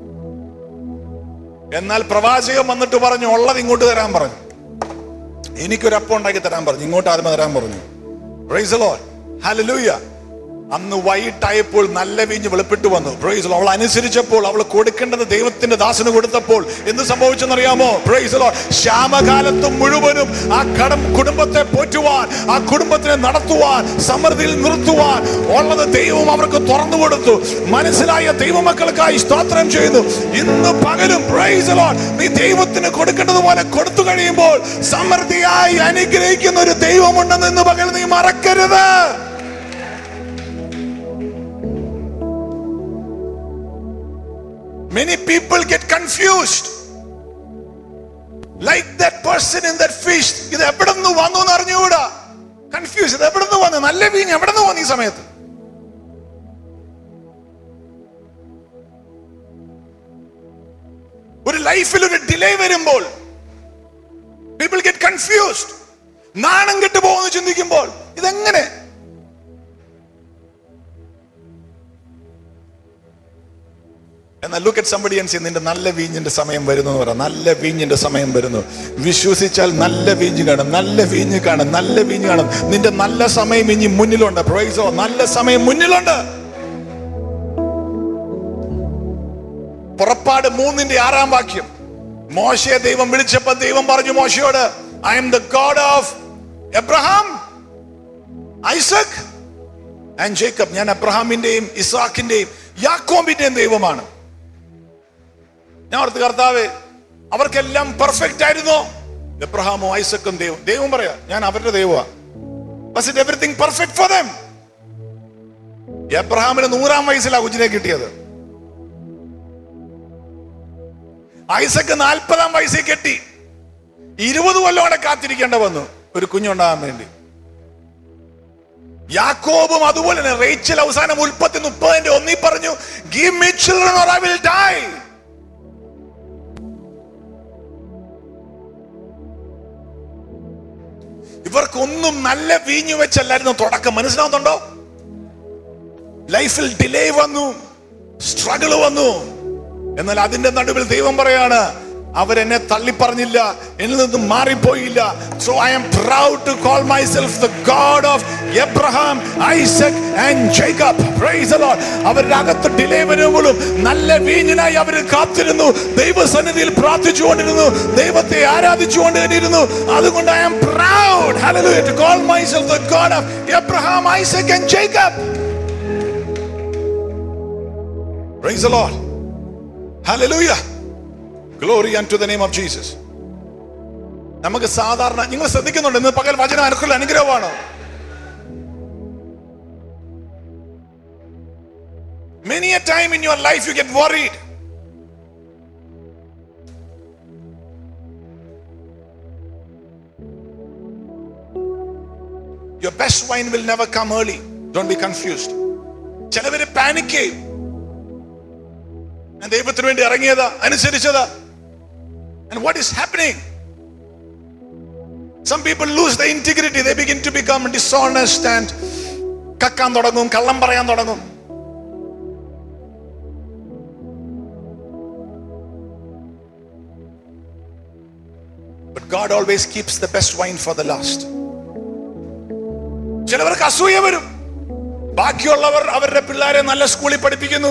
എന്നാൽ പ്രവാചകൻ വന്നിട്ട് പറഞ്ഞു ഉള്ളത് ഇങ്ങോട്ട് തരാൻ പറഞ്ഞു എനിക്കൊരു അപ്പം ഉണ്ടാക്കി തരാൻ പറഞ്ഞു ഇങ്ങോട്ട് ആദ്യമേ തരാൻ പറഞ്ഞു Praise the Lord. Hallelujah. അന്ന് വൈകിട്ടായപ്പോൾ നല്ല വീഞ്ഞ് വെളിപ്പെട്ടു വന്നു Praise the Lord. അവൾ അനുസരിച്ചപ്പോൾ അവൾ കൊടുക്കേണ്ടത് ദൈവത്തിന്റെ ദാസന് കൊടുത്തപ്പോൾ എന്ത് സംഭവിച്ചെന്നറിയാമോ Praise the Lord. ശ്യാമകാലത്തും മുഴുവനും ആ കടം കുടുംബത്തെ പോറ്റുവാൻ ആ കുടുംബത്തിനെ നടത്തുവാൻ സമൃദ്ധിയിൽ നിർത്തുവാൻ ഉള്ളത് ദൈവം അവർക്ക് തുറന്നു കൊടുത്തു മനസ്സിലായ ദൈവമക്കൾക്കായി സ്തോത്രം ചെയ്തു ഇന്ന് പകലും Praise the Lord. നീ ദൈവത്തിന് കൊടുക്കേണ്ടതുപോലെ കൊടുത്തു കഴിയുമ്പോൾ സമൃദ്ധിയായി അനുഗ്രഹിക്കുന്ന ഒരു ദൈവമുണ്ടെന്ന് ഇന്ന് പകൽ നീ മറക്കരുത് Many people get confused. Like that person in that fish. ഇത് എവിടെ നിന്ന് വന്നു എന്ന് അറിഞ്ഞുകൂടാ കൺഫ്യൂസ് ഇത് എവിടെ നിന്ന് വന്നു നല്ല വീഞ്ഞ് എവിടെ നിന്ന് വന്നു ഈ സമയത്ത് ഒരു ലൈഫിൽ ഒരു ഡിലേ വരുമ്പോൾ പീപ്പിൾ ഗെറ്റ് കൺഫ്യൂസ്ഡ് നാണം കെട്ട് പോകുന്നു ചിന്തിക്കുമ്പോൾ ഇതെങ്ങനെ എന്നാൽ look at somebody and say നിന്റെ നല്ല വീഞ്ഞിന്റെ സമയം വരുന്നു എന്ന് പറയാം നല്ല വീഞ്ഞിന്റെ സമയം വരുന്നു വിശ്വസിച്ചാൽ നല്ല വീഞ്ഞ് കാണും നല്ല വീഞ്ഞ് കാണും നല്ല വീഞ്ഞ് കാണും നിന്റെ നല്ല സമയം ഇനി മുന്നിലുണ്ട് പ്രൈസോ നല്ല സമയം മുന്നിലുണ്ട് പുറപ്പാട് മൂന്നിന്റെ ആറാം വാക്യം മോശയെ ദൈവം വിളിച്ചപ്പോ ദൈവം പറഞ്ഞു മോശയോട് I am the God of Abraham Isaac and Jacob ഞാൻ അബ്രഹാമിന്റെയും ഇസാഖിന്റെയും യാക്കോബിന്റെയും ദൈവമാണ് ഞാൻ ഓർത്ത് കർത്താവ് അവർക്കെല്ലാം പെർഫെക്റ്റ് ആയിരുന്നോ എബ്രഹാമോ ഐസക്കും ദൈവം ദൈവം പറയാ ഞാൻ അവരുടെ ദൈവമാണ് was it everything perfect for them എബ്രഹാമിന് നൂറാം വയസ്സിലാ കുഞ്ഞിനെ കിട്ടിയത് ഐസക്ക് നാൽപ്പതാം വയസ്സിൽ കെട്ടി ഇരുപത് കൊല്ലോടെ കാത്തിരിക്കേണ്ട വന്നു ഒരു കുഞ്ഞുണ്ടാകാൻ വേണ്ടി യാക്കോബും അതുപോലെ തന്നെ റേച്ചൽ അവസാനം ഉൽപ്പത്തി മുപ്പതിന്റെ ഒന്നി പറഞ്ഞു give me children or I will die ഇവർക്കൊന്നും നല്ല വീഞ്ഞു വെച്ചല്ലായിരുന്നു തുടക്കം മനസ്സിലാവുന്നുണ്ടോ ലൈഫിൽ ഡിലേ വന്നു സ്ട്രഗിൾ വന്നു എന്നാൽ അതിന്റെ നടുവിൽ ദൈവം പറയാണ് അവരെന്നെ തള്ളിപ്പറഞ്ഞില്ല എന്നിൽ നിന്നും മാറിപ്പോയില്ല so I am proud to call myself the God of Abraham Isaac and Jacob praise the Lord അവരുടെ അകത്ത് ഡിലേ വരുമ്പോഴും നല്ല വീഞ്ഞിനായി അവർ കാത്തിരുന്നു ദൈവസന്നിധിയിൽ പ്രാർത്ഥിച്ചുകൊണ്ടിരുന്നു ദൈവത്തെ ആരാധിച്ചുകൊണ്ടിരുന്നു അതുകൊണ്ട് I am proud hallelujah to call myself the God of Abraham Isaac and Jacob praise the Lord hallelujah glory and to the name of Jesus നമുക്ക് സാധാരണ നിങ്ങൾ ശ്രദ്ധിക്കുന്നുണ്ട് ഇന്ന് പകൽ വചനം അനുക്കുള്ള അനുഗ്രഹമാണ് Many a time in your life you get worried. Your best wine will never come early. Don't be confused. ചിലവര് panic ചെയ്യും ഞാൻ ദൈവത്തിന് വേണ്ടി ഇറങ്ങിയതാ അനുസരിച്ചതാ And what is happening? Some people lose the integrity. They begin to become dishonest and കക്കാൻ തുടങ്ങും കള്ളം പറയാൻ തുടങ്ങും But God always keeps the best wine for the last. ചിലവർക്ക് അസൂയ വരും ബാക്കിയുള്ളവർ അവരുടെ പിള്ളേരെ നല്ല സ്കൂളിൽ പഠിപ്പിക്കുന്നു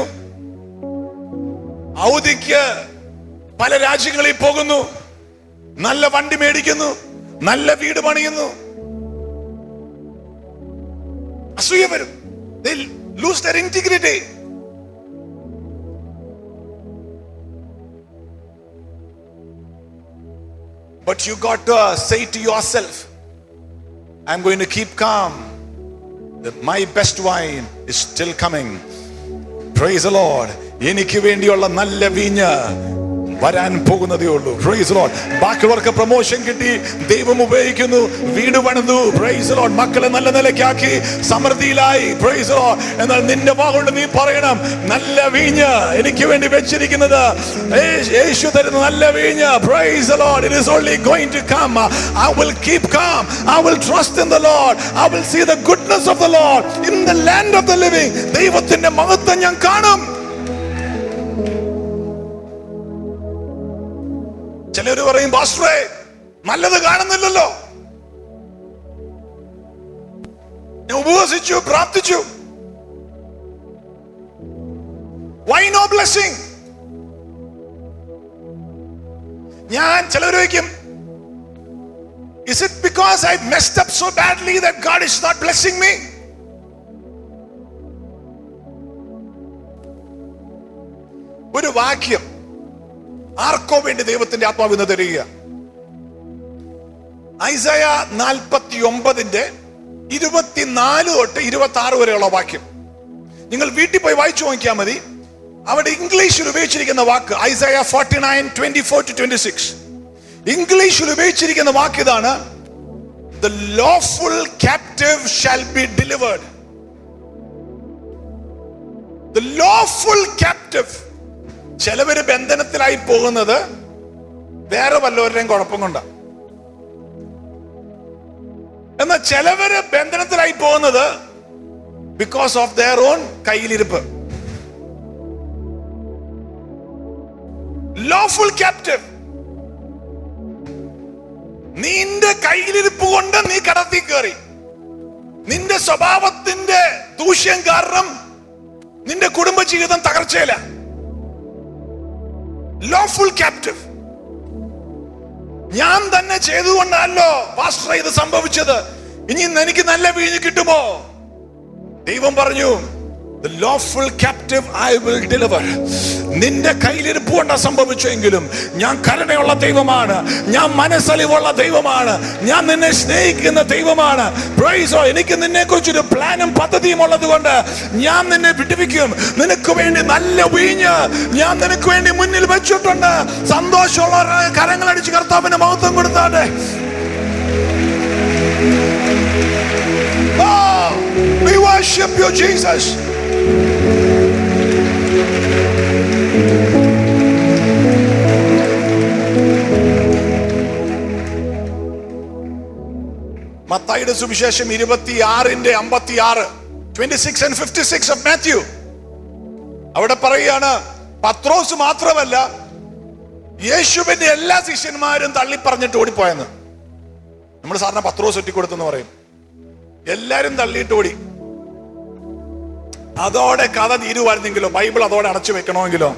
ഔദിക്ക് പല രാജ്യങ്ങളിൽ പോകുന്നു നല്ല വണ്ടി മേടിക്കുന്നു നല്ല വീട് പണിയുന്നു അസൂയ വരും lose their integrity But you got to uh, say to yourself, I'm going to keep calm. That my best wine is still coming. Praise the Lord. എനിക്ക് വേണ്ടിയുള്ള നല്ല വീഞ്ഞ് വരാൻ പോകുന്നതേ ഉള്ളൂ പ്രൈസ് ലോഡ് ബാക്കിയുള്ളവർക്ക് പ്രൊമോഷൻ കിട്ടി ദൈവം ഉപയോഗിക്കുന്നു വീട് പണിതു പ്രൈസ് ലോഡ് മക്കളെ നല്ല നിലയ്ക്കാക്കി സമൃദ്ധിയിലായി പ്രൈസ് ലോഡ് എന്നാൽ നിന്റെ വാഗുകൊണ്ട് നീ പറയണം നല്ല വീഞ്ഞ് എനിക്ക് വേണ്ടി വെച്ചിരിക്കുന്നത് യേശു- യേശു തരുന്ന നല്ല വീഞ്ഞ് praise Lord it is only going to come I will keep come I will trust in the Lord I will see the goodness of the Lord in the land of the living ദൈവത്തിന്റെ മഹത്വം ഞാൻ കാണും ചിലര് പറയും പാസ്റ്ററേ നല്ലത് കാണുന്നില്ലല്ലോ ഞാൻ ഉപവസിച്ചു പ്രാർത്ഥിച്ചു വൈ നോ ബ്ലെസ്സിങ് ഞാൻ ചിലർ ചോദിക്കും is it because I messed up so badly that God is not blessing me ഒരു വാക്യം ആർക്കോ വേണ്ടി ദൈവത്തിന്റെ ആത്മാവ് ഇന്ന് തരിക ഐസയ നാൽപ്പത്തി ഒമ്പതിന്റെ ഇരുപത്തിനാല് തൊട്ട് ഇരുപത്തി ആറ് വരെയുള്ള വാക്യം നിങ്ങൾ വീട്ടിൽ പോയി വായിച്ചു നോക്കിയാൽ മതി അവിടെ ഇംഗ്ലീഷിൽ ഉപയോഗിച്ചിരിക്കുന്ന വാക്ക് Isaiah forty nine twenty four to twenty six ഇംഗ്ലീഷിൽ ഉപയോഗിച്ചിരിക്കുന്ന വാക്ക് ഇതാണ് the lawful captive shall be delivered the lawful captive ചിലവര് ബന്ധനത്തിലായി പോകുന്നത് വേറെ വല്ലവരുടെയും കുഴപ്പം കൊണ്ടാണ് എന്നാൽ ചിലവര് ബന്ധനത്തിലായി പോകുന്നത് ബിക്കോസ് ഓഫ് ദയർ ഓൺ കയ്യിലിരിപ്പ് ലോഫുൾ ക്യാപ്റ്റീവ് നിന്റെ കയ്യിലിരിപ്പ് കൊണ്ട് നീ കടത്തി കയറി നിന്റെ സ്വഭാവത്തിന്റെ ദൂഷ്യം കാരണം നിന്റെ കുടുംബജീവിതം തകർച്ചയില ലോഫുൾ ക്യാപ്റ്റീവ് ഞാൻ തന്നെ ചെയ്തുകൊണ്ടല്ലോ പാസ്റ്റർ ഇത് സംഭവിച്ചത് ഇനി ഇന്ന് എനിക്ക് നല്ല വീഞ്ഞ് കിട്ടുമോ ദൈവം പറഞ്ഞു The lawful captive I will deliver. നിന്റെ കയ്യിലിരിപ്പ് കൊണ്ടാ സംഭവിച്ചെങ്കിലും ഞാൻ കരുണയുള്ള ദൈവമാണ് ഞാൻ മനസ്സലിവുള്ള ദൈവമാണ് ഞാൻ നിന്നെ സ്നേഹിക്കുന്ന ദൈവമാണ് Praise God. എനിക്ക് നിന്നെ കുറിച്ചൊരു പ്ലാനും പദ്ധതിയും ഉള്ളത് കൊണ്ട് ഞാൻ നിന്നെ വിടുവിക്കും നിനക്ക് വേണ്ടി നല്ല വീഞ്ഞ് ഞാൻ നിനക്ക് വേണ്ടി മുന്നിൽ വെച്ചിട്ടുണ്ട് സന്തോഷമുള്ള കരങ്ങളടിച്ച് കർത്താവിന് മഹത്വം കൊടുത്താട്ടെ Oh, we worship you, Jesus. മത്തായിയുടെ സുവിശേഷം ഇരുപത്തിയാറിന്റെ അമ്പത്തിയാറ് twenty six and fifty six of Matthew അവിടെ പറയുകയാണ് പത്രോസ് മാത്രമല്ല യേശുവിന്റെ എല്ലാ ശിഷ്യന്മാരും തള്ളി പറഞ്ഞിട്ട് ഓടിപ്പോയെന്ന് നമ്മൾ സാറിന് പത്രോസ് ഒറ്റിക്കൊടുത്തെന്ന് പറയും എല്ലാരും തള്ളിയിട്ട് ഓടി അതോടെ കഥ തീരുവായിരുന്നെങ്കിലോ ബൈബിൾ അതോടെ അടച്ചു വെക്കണമെങ്കിലോ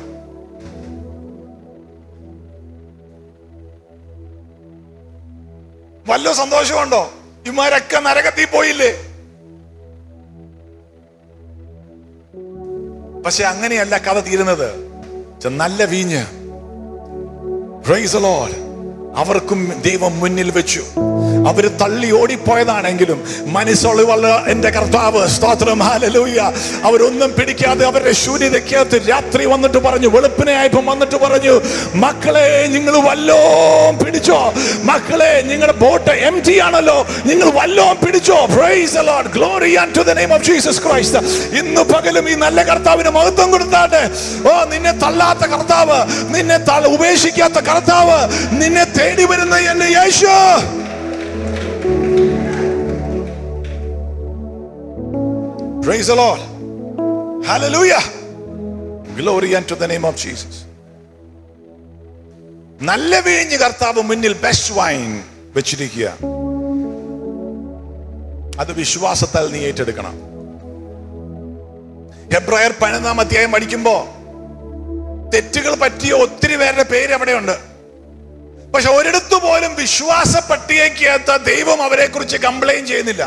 വല്ല സന്തോഷമുണ്ടോ ഇമാരൊക്കെ നരകത്തിൽ പോയില്ലേ പക്ഷെ അങ്ങനെയല്ല കഥ തീരുന്നത് ചെ- നല്ല വീഞ്ഞ് Praise the Lord. അവർക്കും ദൈവം മുന്നിൽ വെച്ചു അവര് തള്ളി ഓടിപ്പോയതാണെങ്കിലും മനസ്സൊളിവല്ല എന്റെ കർത്താവ് സ്തോത്രം ഹാലലൂയ അവരൊന്നും പിടിക്കാതെ അവരുടെ ശൂന്യതയ്ക്കകത്ത് രാത്രി വന്നിട്ട് പറഞ്ഞു വെളുപ്പിനെ ആയപ്പം വന്നിട്ട് പറഞ്ഞു മക്കളെ നിങ്ങൾ വല്ലോ പിടിച്ചോ മക്കളെ നിങ്ങളുടെ ബോട്ട് എം ടി ആണല്ലോ നിങ്ങൾ വല്ലോ പിടിച്ചോ praise the Lord glory unto the name of Jesus Christ ഇന്ന് പകലും ഈ നല്ല കർത്താവിന് മഹത്വം കൊടുത്താട്ടെ ഓ നിന്നെ തള്ളാത്ത കർത്താവ് നിന്നെ തള്ള- ഉപേക്ഷിക്കാത്ത കർത്താവ് നിന്നെ തേടി വരുന്ന എന്റെ യേശു Praise the Lord. Hallelujah. Glory unto the name of Jesus. നല്ല വീഞ്ഞ് കർത്താവ് മുന്നിൽ ബെസ്റ്റ് വൈൻ വെച്ചിരിക്കുക അത് വിശ്വാസത്താൽ നീ ഏറ്റെടുക്കണം ഹെബ്രായർ പതിനൊന്നാം അധ്യായം പഠിക്കുമ്പോ തെറ്റുകൾ പറ്റിയ ഒത്തിരി പേരുടെ പേര് അവിടെയുണ്ട് പക്ഷെ ഒരിടത്തു പോലും വിശ്വാസ പട്ടികയ്ക്കകത്ത് ദൈവം അവരെ കുറിച്ച് കംപ്ലൈൻ ചെയ്യുന്നില്ല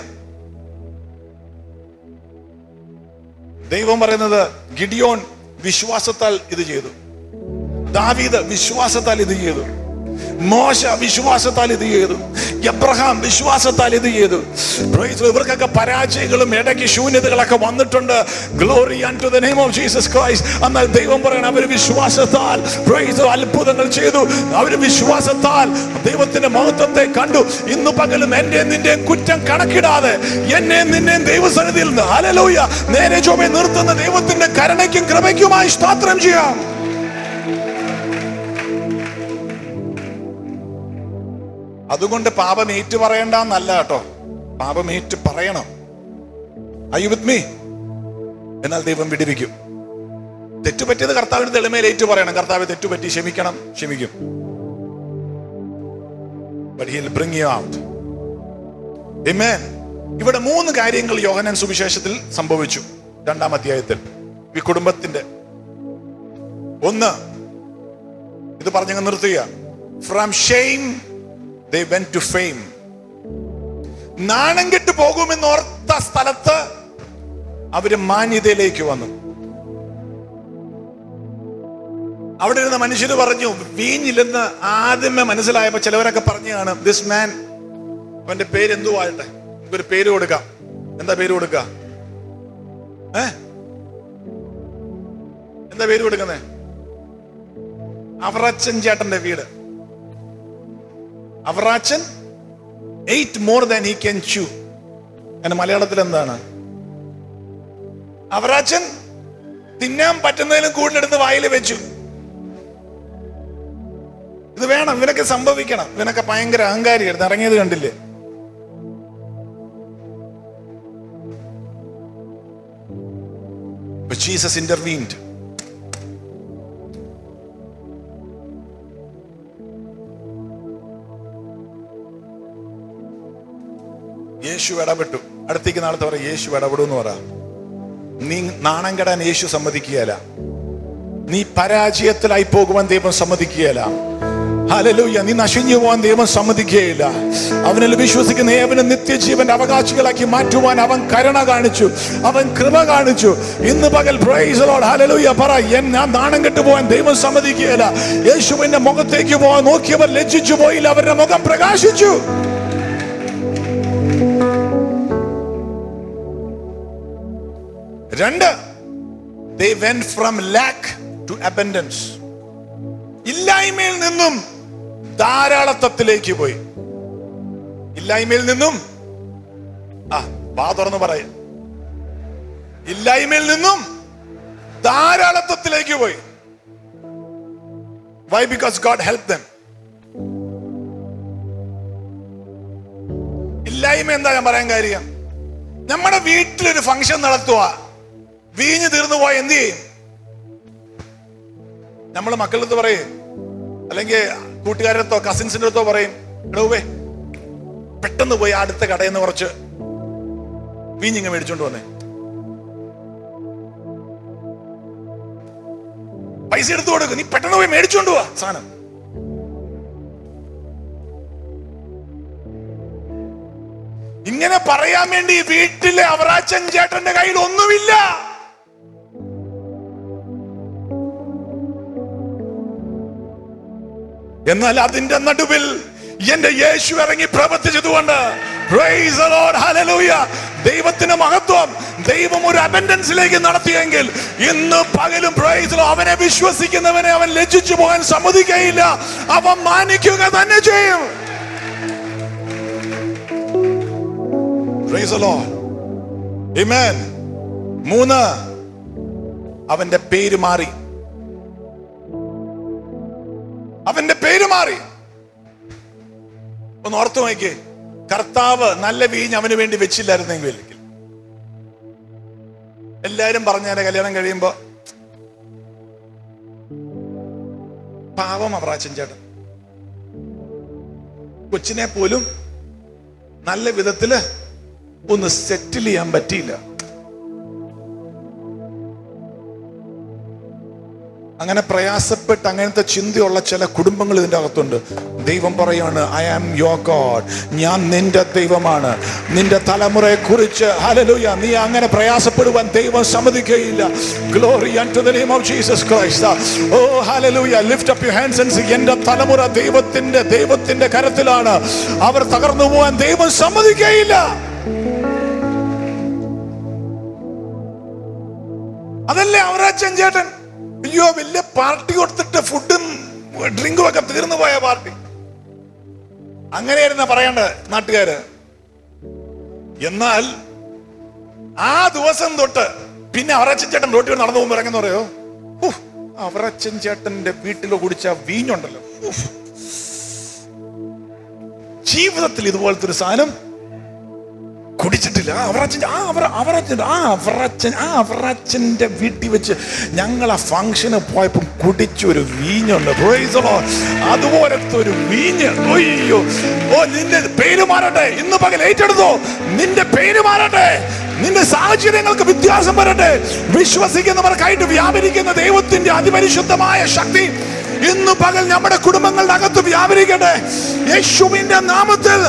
ദൈവം പറയുന്നത് ഗിഡിയോൻ വിശ്വാസത്താൽ ഇത് ചെയ്തു ദാവീദ് വിശ്വാസത്താൽ ഇത് ചെയ്തു മോശ വിശ്വാസത്താൽ ഇത് ചെയ്തു എബ്രഹാം വിശ്വാസത്താൽ ഇത് ചെയ്തു Praise the Lord. ഇവർക്കൊക്കെ പരാജയങ്ങളും ഇടയ്ക്ക് ശൂന്യതകളൊക്കെ വന്നിട്ടുണ്ട് glory to the name of Jesus Christ എന്നാൽ ദൈവം പറയണം അവർ വിശ്വാസത്താൽ Praise the Lord. അത്ഭുതങ്ങൾ ചെയ്തു അവർ വിശ്വാസത്താൽ ദൈവത്തിന്റെ മഹത്വത്തെ കണ്ടു ഇന്ന് പകലും എന്റെ നിന്റെ കുറ്റം കണക്കിടാതെ എന്നെ നിന്നെ ദൈവസന്നിധിയിൽ നിന്ന് ഹല്ലേലൂയ നേരെ ചൊവ്വെ നിർത്തുന്ന ദൈവത്തിന്റെ കരുണയ്ക്കും കൃപയ്ക്കുമായി സ്തോത്രം ചെയ്യാം അതുകൊണ്ട് പാപം ഏറ്റു പറയണ്ടെന്നല്ല കേട്ടോ പാപം ഏറ്റു പറയണം ഐ വിത്ത് മീ എന്നാൽ ദൈവം വിടിവിക്കും തെറ്റുപറ്റിയത് കർത്താവിന് തെളിമയിൽ ഏറ്റു പറയണം കർത്താവ് തെറ്റുപറ്റി ക്ഷമിക്കണം ക്ഷമിക്കും But he'll bring you out. Amen. ഇവിടെ മൂന്ന് കാര്യങ്ങൾ യോഹനൻ സുവിശേഷത്തിൽ സംഭവിച്ചു രണ്ടാം അധ്യായത്തിൽ ഈ കുടുംബത്തിന്റെ ഒന്ന് ഇത് പറഞ്ഞങ്ങ് നിർത്തുക from shame they went to fame നാണം കെട്ട് പോകുമെന്ന് ഓർത്ത സ്ഥലത്ത് അവര് മാന്യതയിലേക്ക് വന്നു അവിടെ ഇരുന്ന മനുഷ്യര് പറഞ്ഞു വീഞ്ഞില്ലെന്ന് ആദ്യമേ മനസ്സിലായപ്പോ ചിലവരൊക്കെ പറഞ്ഞാണ് ദിസ് മാൻ അവന്റെ പേര് എന്തു ആകട്ടെ ഒരു പേര് കൊടുക്കാം എന്താ പേര് കൊടുക്ക ഏ എന്താ പേര് കൊടുക്കുന്നേ അവറാച്ചൻ ചേട്ടന്റെ വീട് Avarachan ate more than he can chew അങ്ങനെ മലയാളത്തിൽ എന്താണ് അവറാച്ചൻ തിന്നാൻ പറ്റുന്നതിലും കൂടുതലെടുത്ത് വായിൽ വെച്ചു ഇത് വേണം ഇവനൊക്കെ സംഭവിക്കണം ഇവനൊക്കെ ഭയങ്കര അഹങ്കാരിയായിരുന്നു ഇറങ്ങിയത് കണ്ടില്ലേ But Jesus intervened. യേശു ഇടപെട്ടു അടുത്തേക്ക് നാളത്തെ പറ യേശു ഇടപെടൂ എന്ന് പറ നീ നാണം കെടാൻ യേശു സമ്മതിക്കുകയല്ല നീ പരാജയത്തിലായി പോകുവാൻ ദൈവം സമ്മതിക്കുകയല്ല ഹല്ലേലൂയ നീ നശിഞ്ഞു പോകാൻ ദൈവം സമ്മതിക്കുകയില്ല അവനിൽ വിശ്വസിക്കുന്ന ഏവനും നിത്യജീവന്റെ അവകാശികളാക്കി മാറ്റുവാൻ അവൻ കരുണ കാണിച്ചു അവൻ കൃപ കാണിച്ചു ഇന്ന് പകൽ പ്രൈസ് ലോർഡ് ഹല്ലേലൂയ പറ എൻ ഞാൻ നാണം കെട്ടു പോകാൻ ദൈവം സമ്മതിക്കുകയില്ല യേശുവിന്റെ മുഖത്തേക്ക് പോകാൻ നോക്കിയവർ ലജ്ജിച്ചു പോയില്ല അവരുടെ മുഖം പ്രകാശിച്ചു രണ്ട് they went from lack to abundance ഇല്ലായ്മയിൽ നിന്നും ധാരാളത്വത്തിലേക്ക് പോയി ഇല്ലായ്മയിൽ നിന്നും ആ വാ തുറന്ന് പറയ ഇല്ലായ്മയിൽ നിന്നും ധാരാളത്വത്തിലേക്ക് പോയി why because God help them ഇല്ലായ്മ എന്താ ഞാൻ പറയാൻ കാര്യം നമ്മുടെ വീട്ടിലൊരു ഫംഗ്ഷൻ നടത്തുക വീഞ്ഞ് തീർന്നു പോയ എന്ത് ചെയ്യും നമ്മൾ മക്കളുടെ അടുത്ത് പറയും അല്ലെങ്കിൽ കൂട്ടുകാരുടെ അടുത്തോ കസിൻസിന്റെ അടുത്തോ പറയും എടവേ പെട്ടെന്ന് പോയി അടുത്ത കടയിൽ നിന്ന് കുറച്ച് വീഞ്ഞിങ്ങ മേടിച്ചോണ്ട് വന്നേ പൈസ എടുത്തു കൊടുക്കും നീ പെട്ടെന്ന് പോയി മേടിച്ചോണ്ട് പോവാ സാധനം ഇങ്ങനെ പറയാൻ വേണ്ടി വീട്ടിലെ അവറാച്ചൻ ചേട്ടന്റെ കയ്യിൽ ഒന്നുമില്ല എന്നാൽ അതിന്റെ നടുവിൽ എന്റെ യേശു ഇറങ്ങി പ്രവർത്തിച്ചതുകൊണ്ട് Praise the Lord. Hallelujah. ദൈവത്തിന്റെ മഹത്വം ദൈവം ഒരു അബൻഡൻസിലേക്ക് നടത്തിയെങ്കിൽ ഇന്ന് പകലും പ്രൈസ് അവനെ വിശ്വസിക്കുന്നവനെ അവൻ ലജ്ജിച്ചു പോകാൻ സമ്മതിക്കയില്ല അവൻ മാനിക്കുക തന്നെ ചെയ്യും Praise the Lord. Amen. മൂന്ന് അവന്റെ പേര് മാറി അവന്റെ പേര് മാറി ഒന്ന് ഓർത്തു നോക്കിയേ കർത്താവ് നല്ല വീഞ്ഞ് അവന് വേണ്ടി വെച്ചില്ലായിരുന്നെങ്കിൽ എല്ലാരും പറഞ്ഞാലെ കല്യാണം കഴിയുമ്പോ പാവം അവറാച്ചൻ ചേട്ടൻ കൊച്ചിനെ പോലും നല്ല വിധത്തില് ഒന്ന് സെറ്റിൽ ചെയ്യാൻ പറ്റിയില്ല അങ്ങനെ പ്രയാസപ്പെട്ട് അങ്ങനത്തെ ചിന്തയുള്ള ചില കുടുംബങ്ങൾ ഇതിന്റെ അകത്തുണ്ട് ദൈവം പറയാണ് ഐ ആം യുവർ ഗോഡ് ഞാൻ നിന്റെ ദൈവമാണ് നിന്റെ തലമുറയെ കുറിച്ച് ഹലലൂയ നീ അങ്ങനെ പ്രയാസപ്പെടുവാൻ ദൈവം സമ്മതിക്കുകയില്ല glory to the name of Jesus Christ oh hallelujah lift up your hands and എന്റെ തലമുറ ദൈവത്തിന്റെ ദൈവത്തിന്റെ കരത്തിലാണ് അവർ തകർന്നു പോവാൻ ദൈവം സമ്മതിക്കുകയില്ല അതല്ലേ അവരാച്ചൻ ചേട്ടൻ അയ്യോ വലിയ പാർട്ടി കൊടുത്തിട്ട് ഫുഡും ഡ്രിങ്കും ഒക്കെ തീർന്നു പോയ പാർട്ടി അങ്ങനെയായിരുന്ന പറയേണ്ടത് നാട്ടുകാര് എന്നാൽ ആ ദിവസം തൊട്ട് പിന്നെ അവറച്ചൻ ചേട്ടൻ റോട്ടിൽ നടന്നു പോകുമ്പോൾ ഇറങ്ങുന്ന പറയോ "ഉഫ്, അവറച്ചൻ ചേട്ടന്റെ വീട്ടിൽ കുടിച്ച വീഞ്ഞുണ്ടല്ലോ ഉഫ്. ജീവിതത്തിൽ ഇതുപോലത്തെ ഒരു സാധനം കുടിച്ചിട്ടില്ല ആ അവറച്ചൻ ആ അവർ അവറച്ചൻ ആ അവറച്ചൻ ആ അവറച്ചന്റെ വീട്ടിൽ വെച്ച് ഞങ്ങൾ ആ ഫംഗ്ഷന് പോയപ്പോൾ കുടിച്ച ഒരു വീഞ്ഞുണ്ട് Praise the Lord. അതുപോലത്തെ ഒരു വീഞ്ഞ് ഒയ്യോ ഓ നിന്റെ പേര് മാറട്ടെ ഇന്ന് പകൽ ഏറ്റെടുത്തോ നിന്റെ പേര് മാറട്ടെ നിന്റെ സാഹചര്യങ്ങൾക്ക് വ്യത്യാസം വരട്ടെ വിശ്വസിക്കുന്നവർക്കായിട്ട് വ്യാപരിക്കുന്ന ദൈവത്തിന്റെ അതിപരിശുദ്ധമായ ശക്തി ഇന്ന് പകൽ നമ്മുടെ കുടുംബങ്ങളുടെ അകത്ത് വ്യാപരിക്കട്ടെ യേശുവിന്റെ നാമത്തിൽ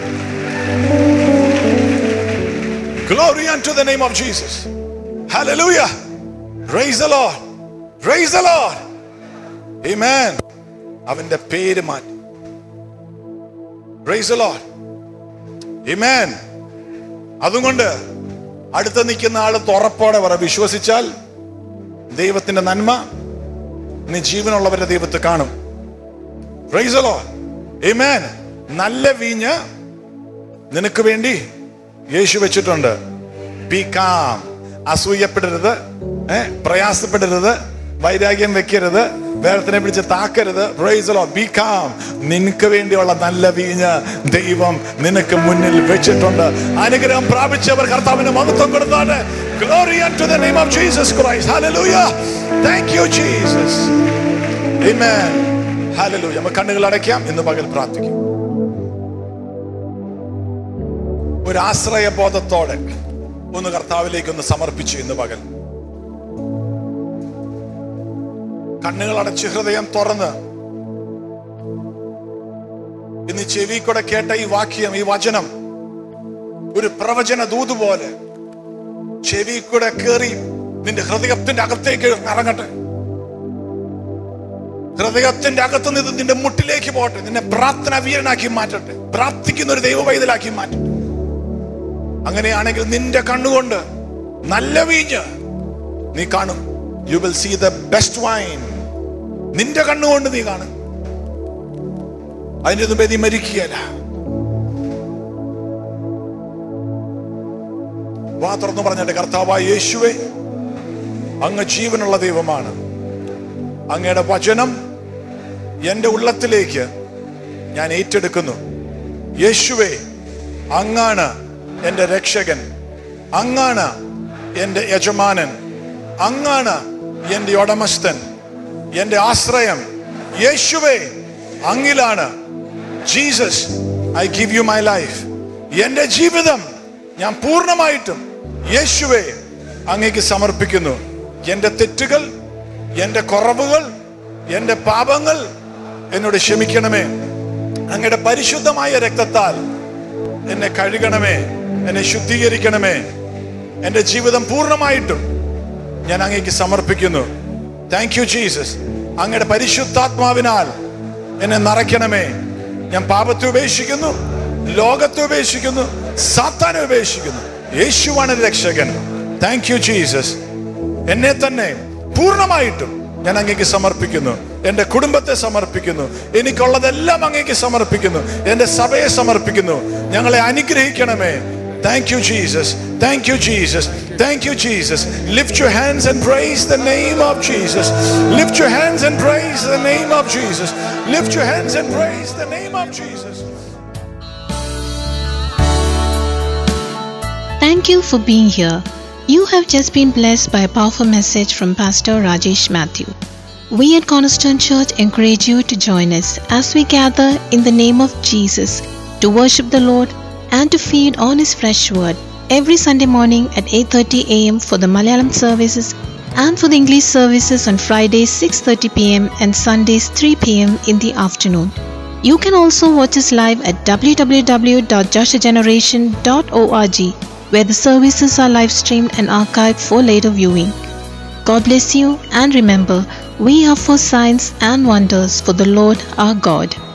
Glory unto the name of Jesus. Hallelujah. Praise the Lord. Praise the Lord. Amen. അവന്റെ പേര് മാറ്റി Praise the Lord. Amen. അതുകൊണ്ട് അടുത്ത് നിൽക്കുന്ന ആള് തുറപ്പോടെ പറ വിശ്വസിച്ചാൽ ദൈവത്തിന്റെ നന്മ നീ ജീവനുള്ളവരുടെ ദൈവത്തെ കാണും Praise the Lord. Amen. നല്ല വീഞ്ഞ് നിനക്ക് വേണ്ടി യേശു വെച്ചിട്ടുണ്ട് ബി കാം അസൂയപ്പെടരുത് ഏ പ്രയാസപ്പെടരുത് വൈരാഗ്യം വെക്കരുത് വേറത്തിനെ പിടിച്ച് താക്കരുത് പ്രൈസലോ ബി കാം നിനക്ക് വേണ്ടിയുള്ള നല്ല വീഞ്ഞ് ദൈവം നിനക്ക് മുന്നിൽ വെച്ചിട്ടുണ്ട് അനുഗ്രഹം പ്രാപിച്ചവർ കർത്താവിന് മഹത്വം കൊടുത്താണ് Glory unto the name of Jesus Christ. Hallelujah. Thank you, Jesus. Amen. Hallelujah. നമുക്ക് കണ്ണുകൾ അടയ്ക്കാം ഇന്ന് പകൽ പ്രാർത്ഥിക്കും ഒരു ആശ്രയബോധത്തോടെ ഒന്ന് കർത്താവിലേക്ക് ഒന്ന് സമർപ്പിച്ചു ഇന്ന് പകൽ കണ്ണുകൾ അടച്ച് ഹൃദയം തുറന്ന് ഇന്ന് ചെവി കൂടെ കേട്ട ഈ വാക്യം ഈ വചനം ഒരു പ്രവചന ദൂത് പോലെ ചെവി കൂടെ കയറി നിന്റെ ഹൃദയത്തിന്റെ അകത്തേക്ക് ഇറങ്ങട്ടെ ഹൃദയത്തിന്റെ അകത്ത് നിന്ന് നിന്റെ മുട്ടിലേക്ക് പോട്ടെ നിന്നെ പ്രാർത്ഥന വീരനാക്കി മാറ്റട്ടെ പ്രാർത്ഥിക്കുന്ന ഒരു ദൈവവൈതലാക്കി മാറ്റട്ടെ അങ്ങനെയാണെങ്കിൽ നിന്റെ കണ്ണുകൊണ്ട് നല്ല വീഞ്ഞ് നീ കാണും you will see the best wine നിന്റെ കണ്ണുകൊണ്ട് നീ കാണും അതിന്റെ മുമ്പേ നീ മരിക്കുകയല്ല വാ തുറന്നു പറഞ്ഞിട്ട് കർത്താവായ യേശുവേ അങ്ങ് ജീവനുള്ള ദൈവമാണ് അങ്ങയുടെ വചനം എൻ്റെ ഉള്ളത്തിലേക്ക് ഞാൻ ഏറ്റെടുക്കുന്നു യേശുവേ അങ്ങാണ് എൻ്റെ രക്ഷകൻ അങ്ങാണ് എൻ്റെ യജമാനൻ അങ്ങാണ് എൻ്റെ ഉടമസ്ഥൻ എൻ്റെ ആശ്രയം യേശുവേ അങ്ങിലാണ് Jesus I give you my life എൻ്റെ ജീവിതം ഞാൻ പൂർണ്ണമായിട്ടും യേശുവേ അങ്ങേക്ക് സമർപ്പിക്കുന്നു എൻ്റെ തെറ്റുകൾ എൻ്റെ കുറവുകൾ എൻ്റെ പാപങ്ങൾ എന്നോട് ക്ഷമിക്കണമേ അങ്ങയുടെ പരിശുദ്ധമായ രക്തത്താൽ എന്നെ കഴുകണമേ എന്നെ ശുദ്ധീകരിക്കണമേ എൻ്റെ ജീവിതം പൂർണ്ണമായിട്ടും ഞാൻ അങ്ങേക്ക് സമർപ്പിക്കുന്നു താങ്ക് യു ജീസസ് അങ്ങയുടെ പരിശുദ്ധാത്മാവിനാൽ എന്നെ നിറയ്ക്കണമേ ഞാൻ പാപത്തെ ഉപേക്ഷിക്കുന്നു ലോകത്തെ ഉപേക്ഷിക്കുന്നു സാത്താനെ ഉപേക്ഷിക്കുന്നു യേശുവാണ് രക്ഷകൻ താങ്ക് യു ജീസസ് എന്നെ തന്നെ പൂർണ്ണമായിട്ടും ഞാൻ അങ്ങേക്ക് സമർപ്പിക്കുന്നു എൻ്റെ കുടുംബത്തെ സമർപ്പിക്കുന്നു എനിക്കുള്ളതെല്ലാം അങ്ങേക്ക് സമർപ്പിക്കുന്നു എൻ്റെ സഭയെ സമർപ്പിക്കുന്നു ഞങ്ങളെ അനുഗ്രഹിക്കണമേ Thank you, Jesus. Thank you, Jesus. Thank you, Jesus. Lift your hands and praise the name of Jesus. Lift your hands and praise the name of Jesus. Lift your hands and praise the name of Jesus. Thank you for being here. You have just been blessed by a powerful message from Pastor Rajesh Matthew. We at Cornerstone Church encourage you to join us as we gather in the name of Jesus to worship the Lord and to feed on his fresh word every Sunday morning at 8:30 a.m. for the Malayalam services and for the English services on Fridays 6:30 p.m. and Sundays 3 p.m. in the afternoon. You can also watch us live at www.joshageneration.org where the services are live streamed and archived for later viewing. God bless you and remember, we are for signs and wonders for the Lord our God.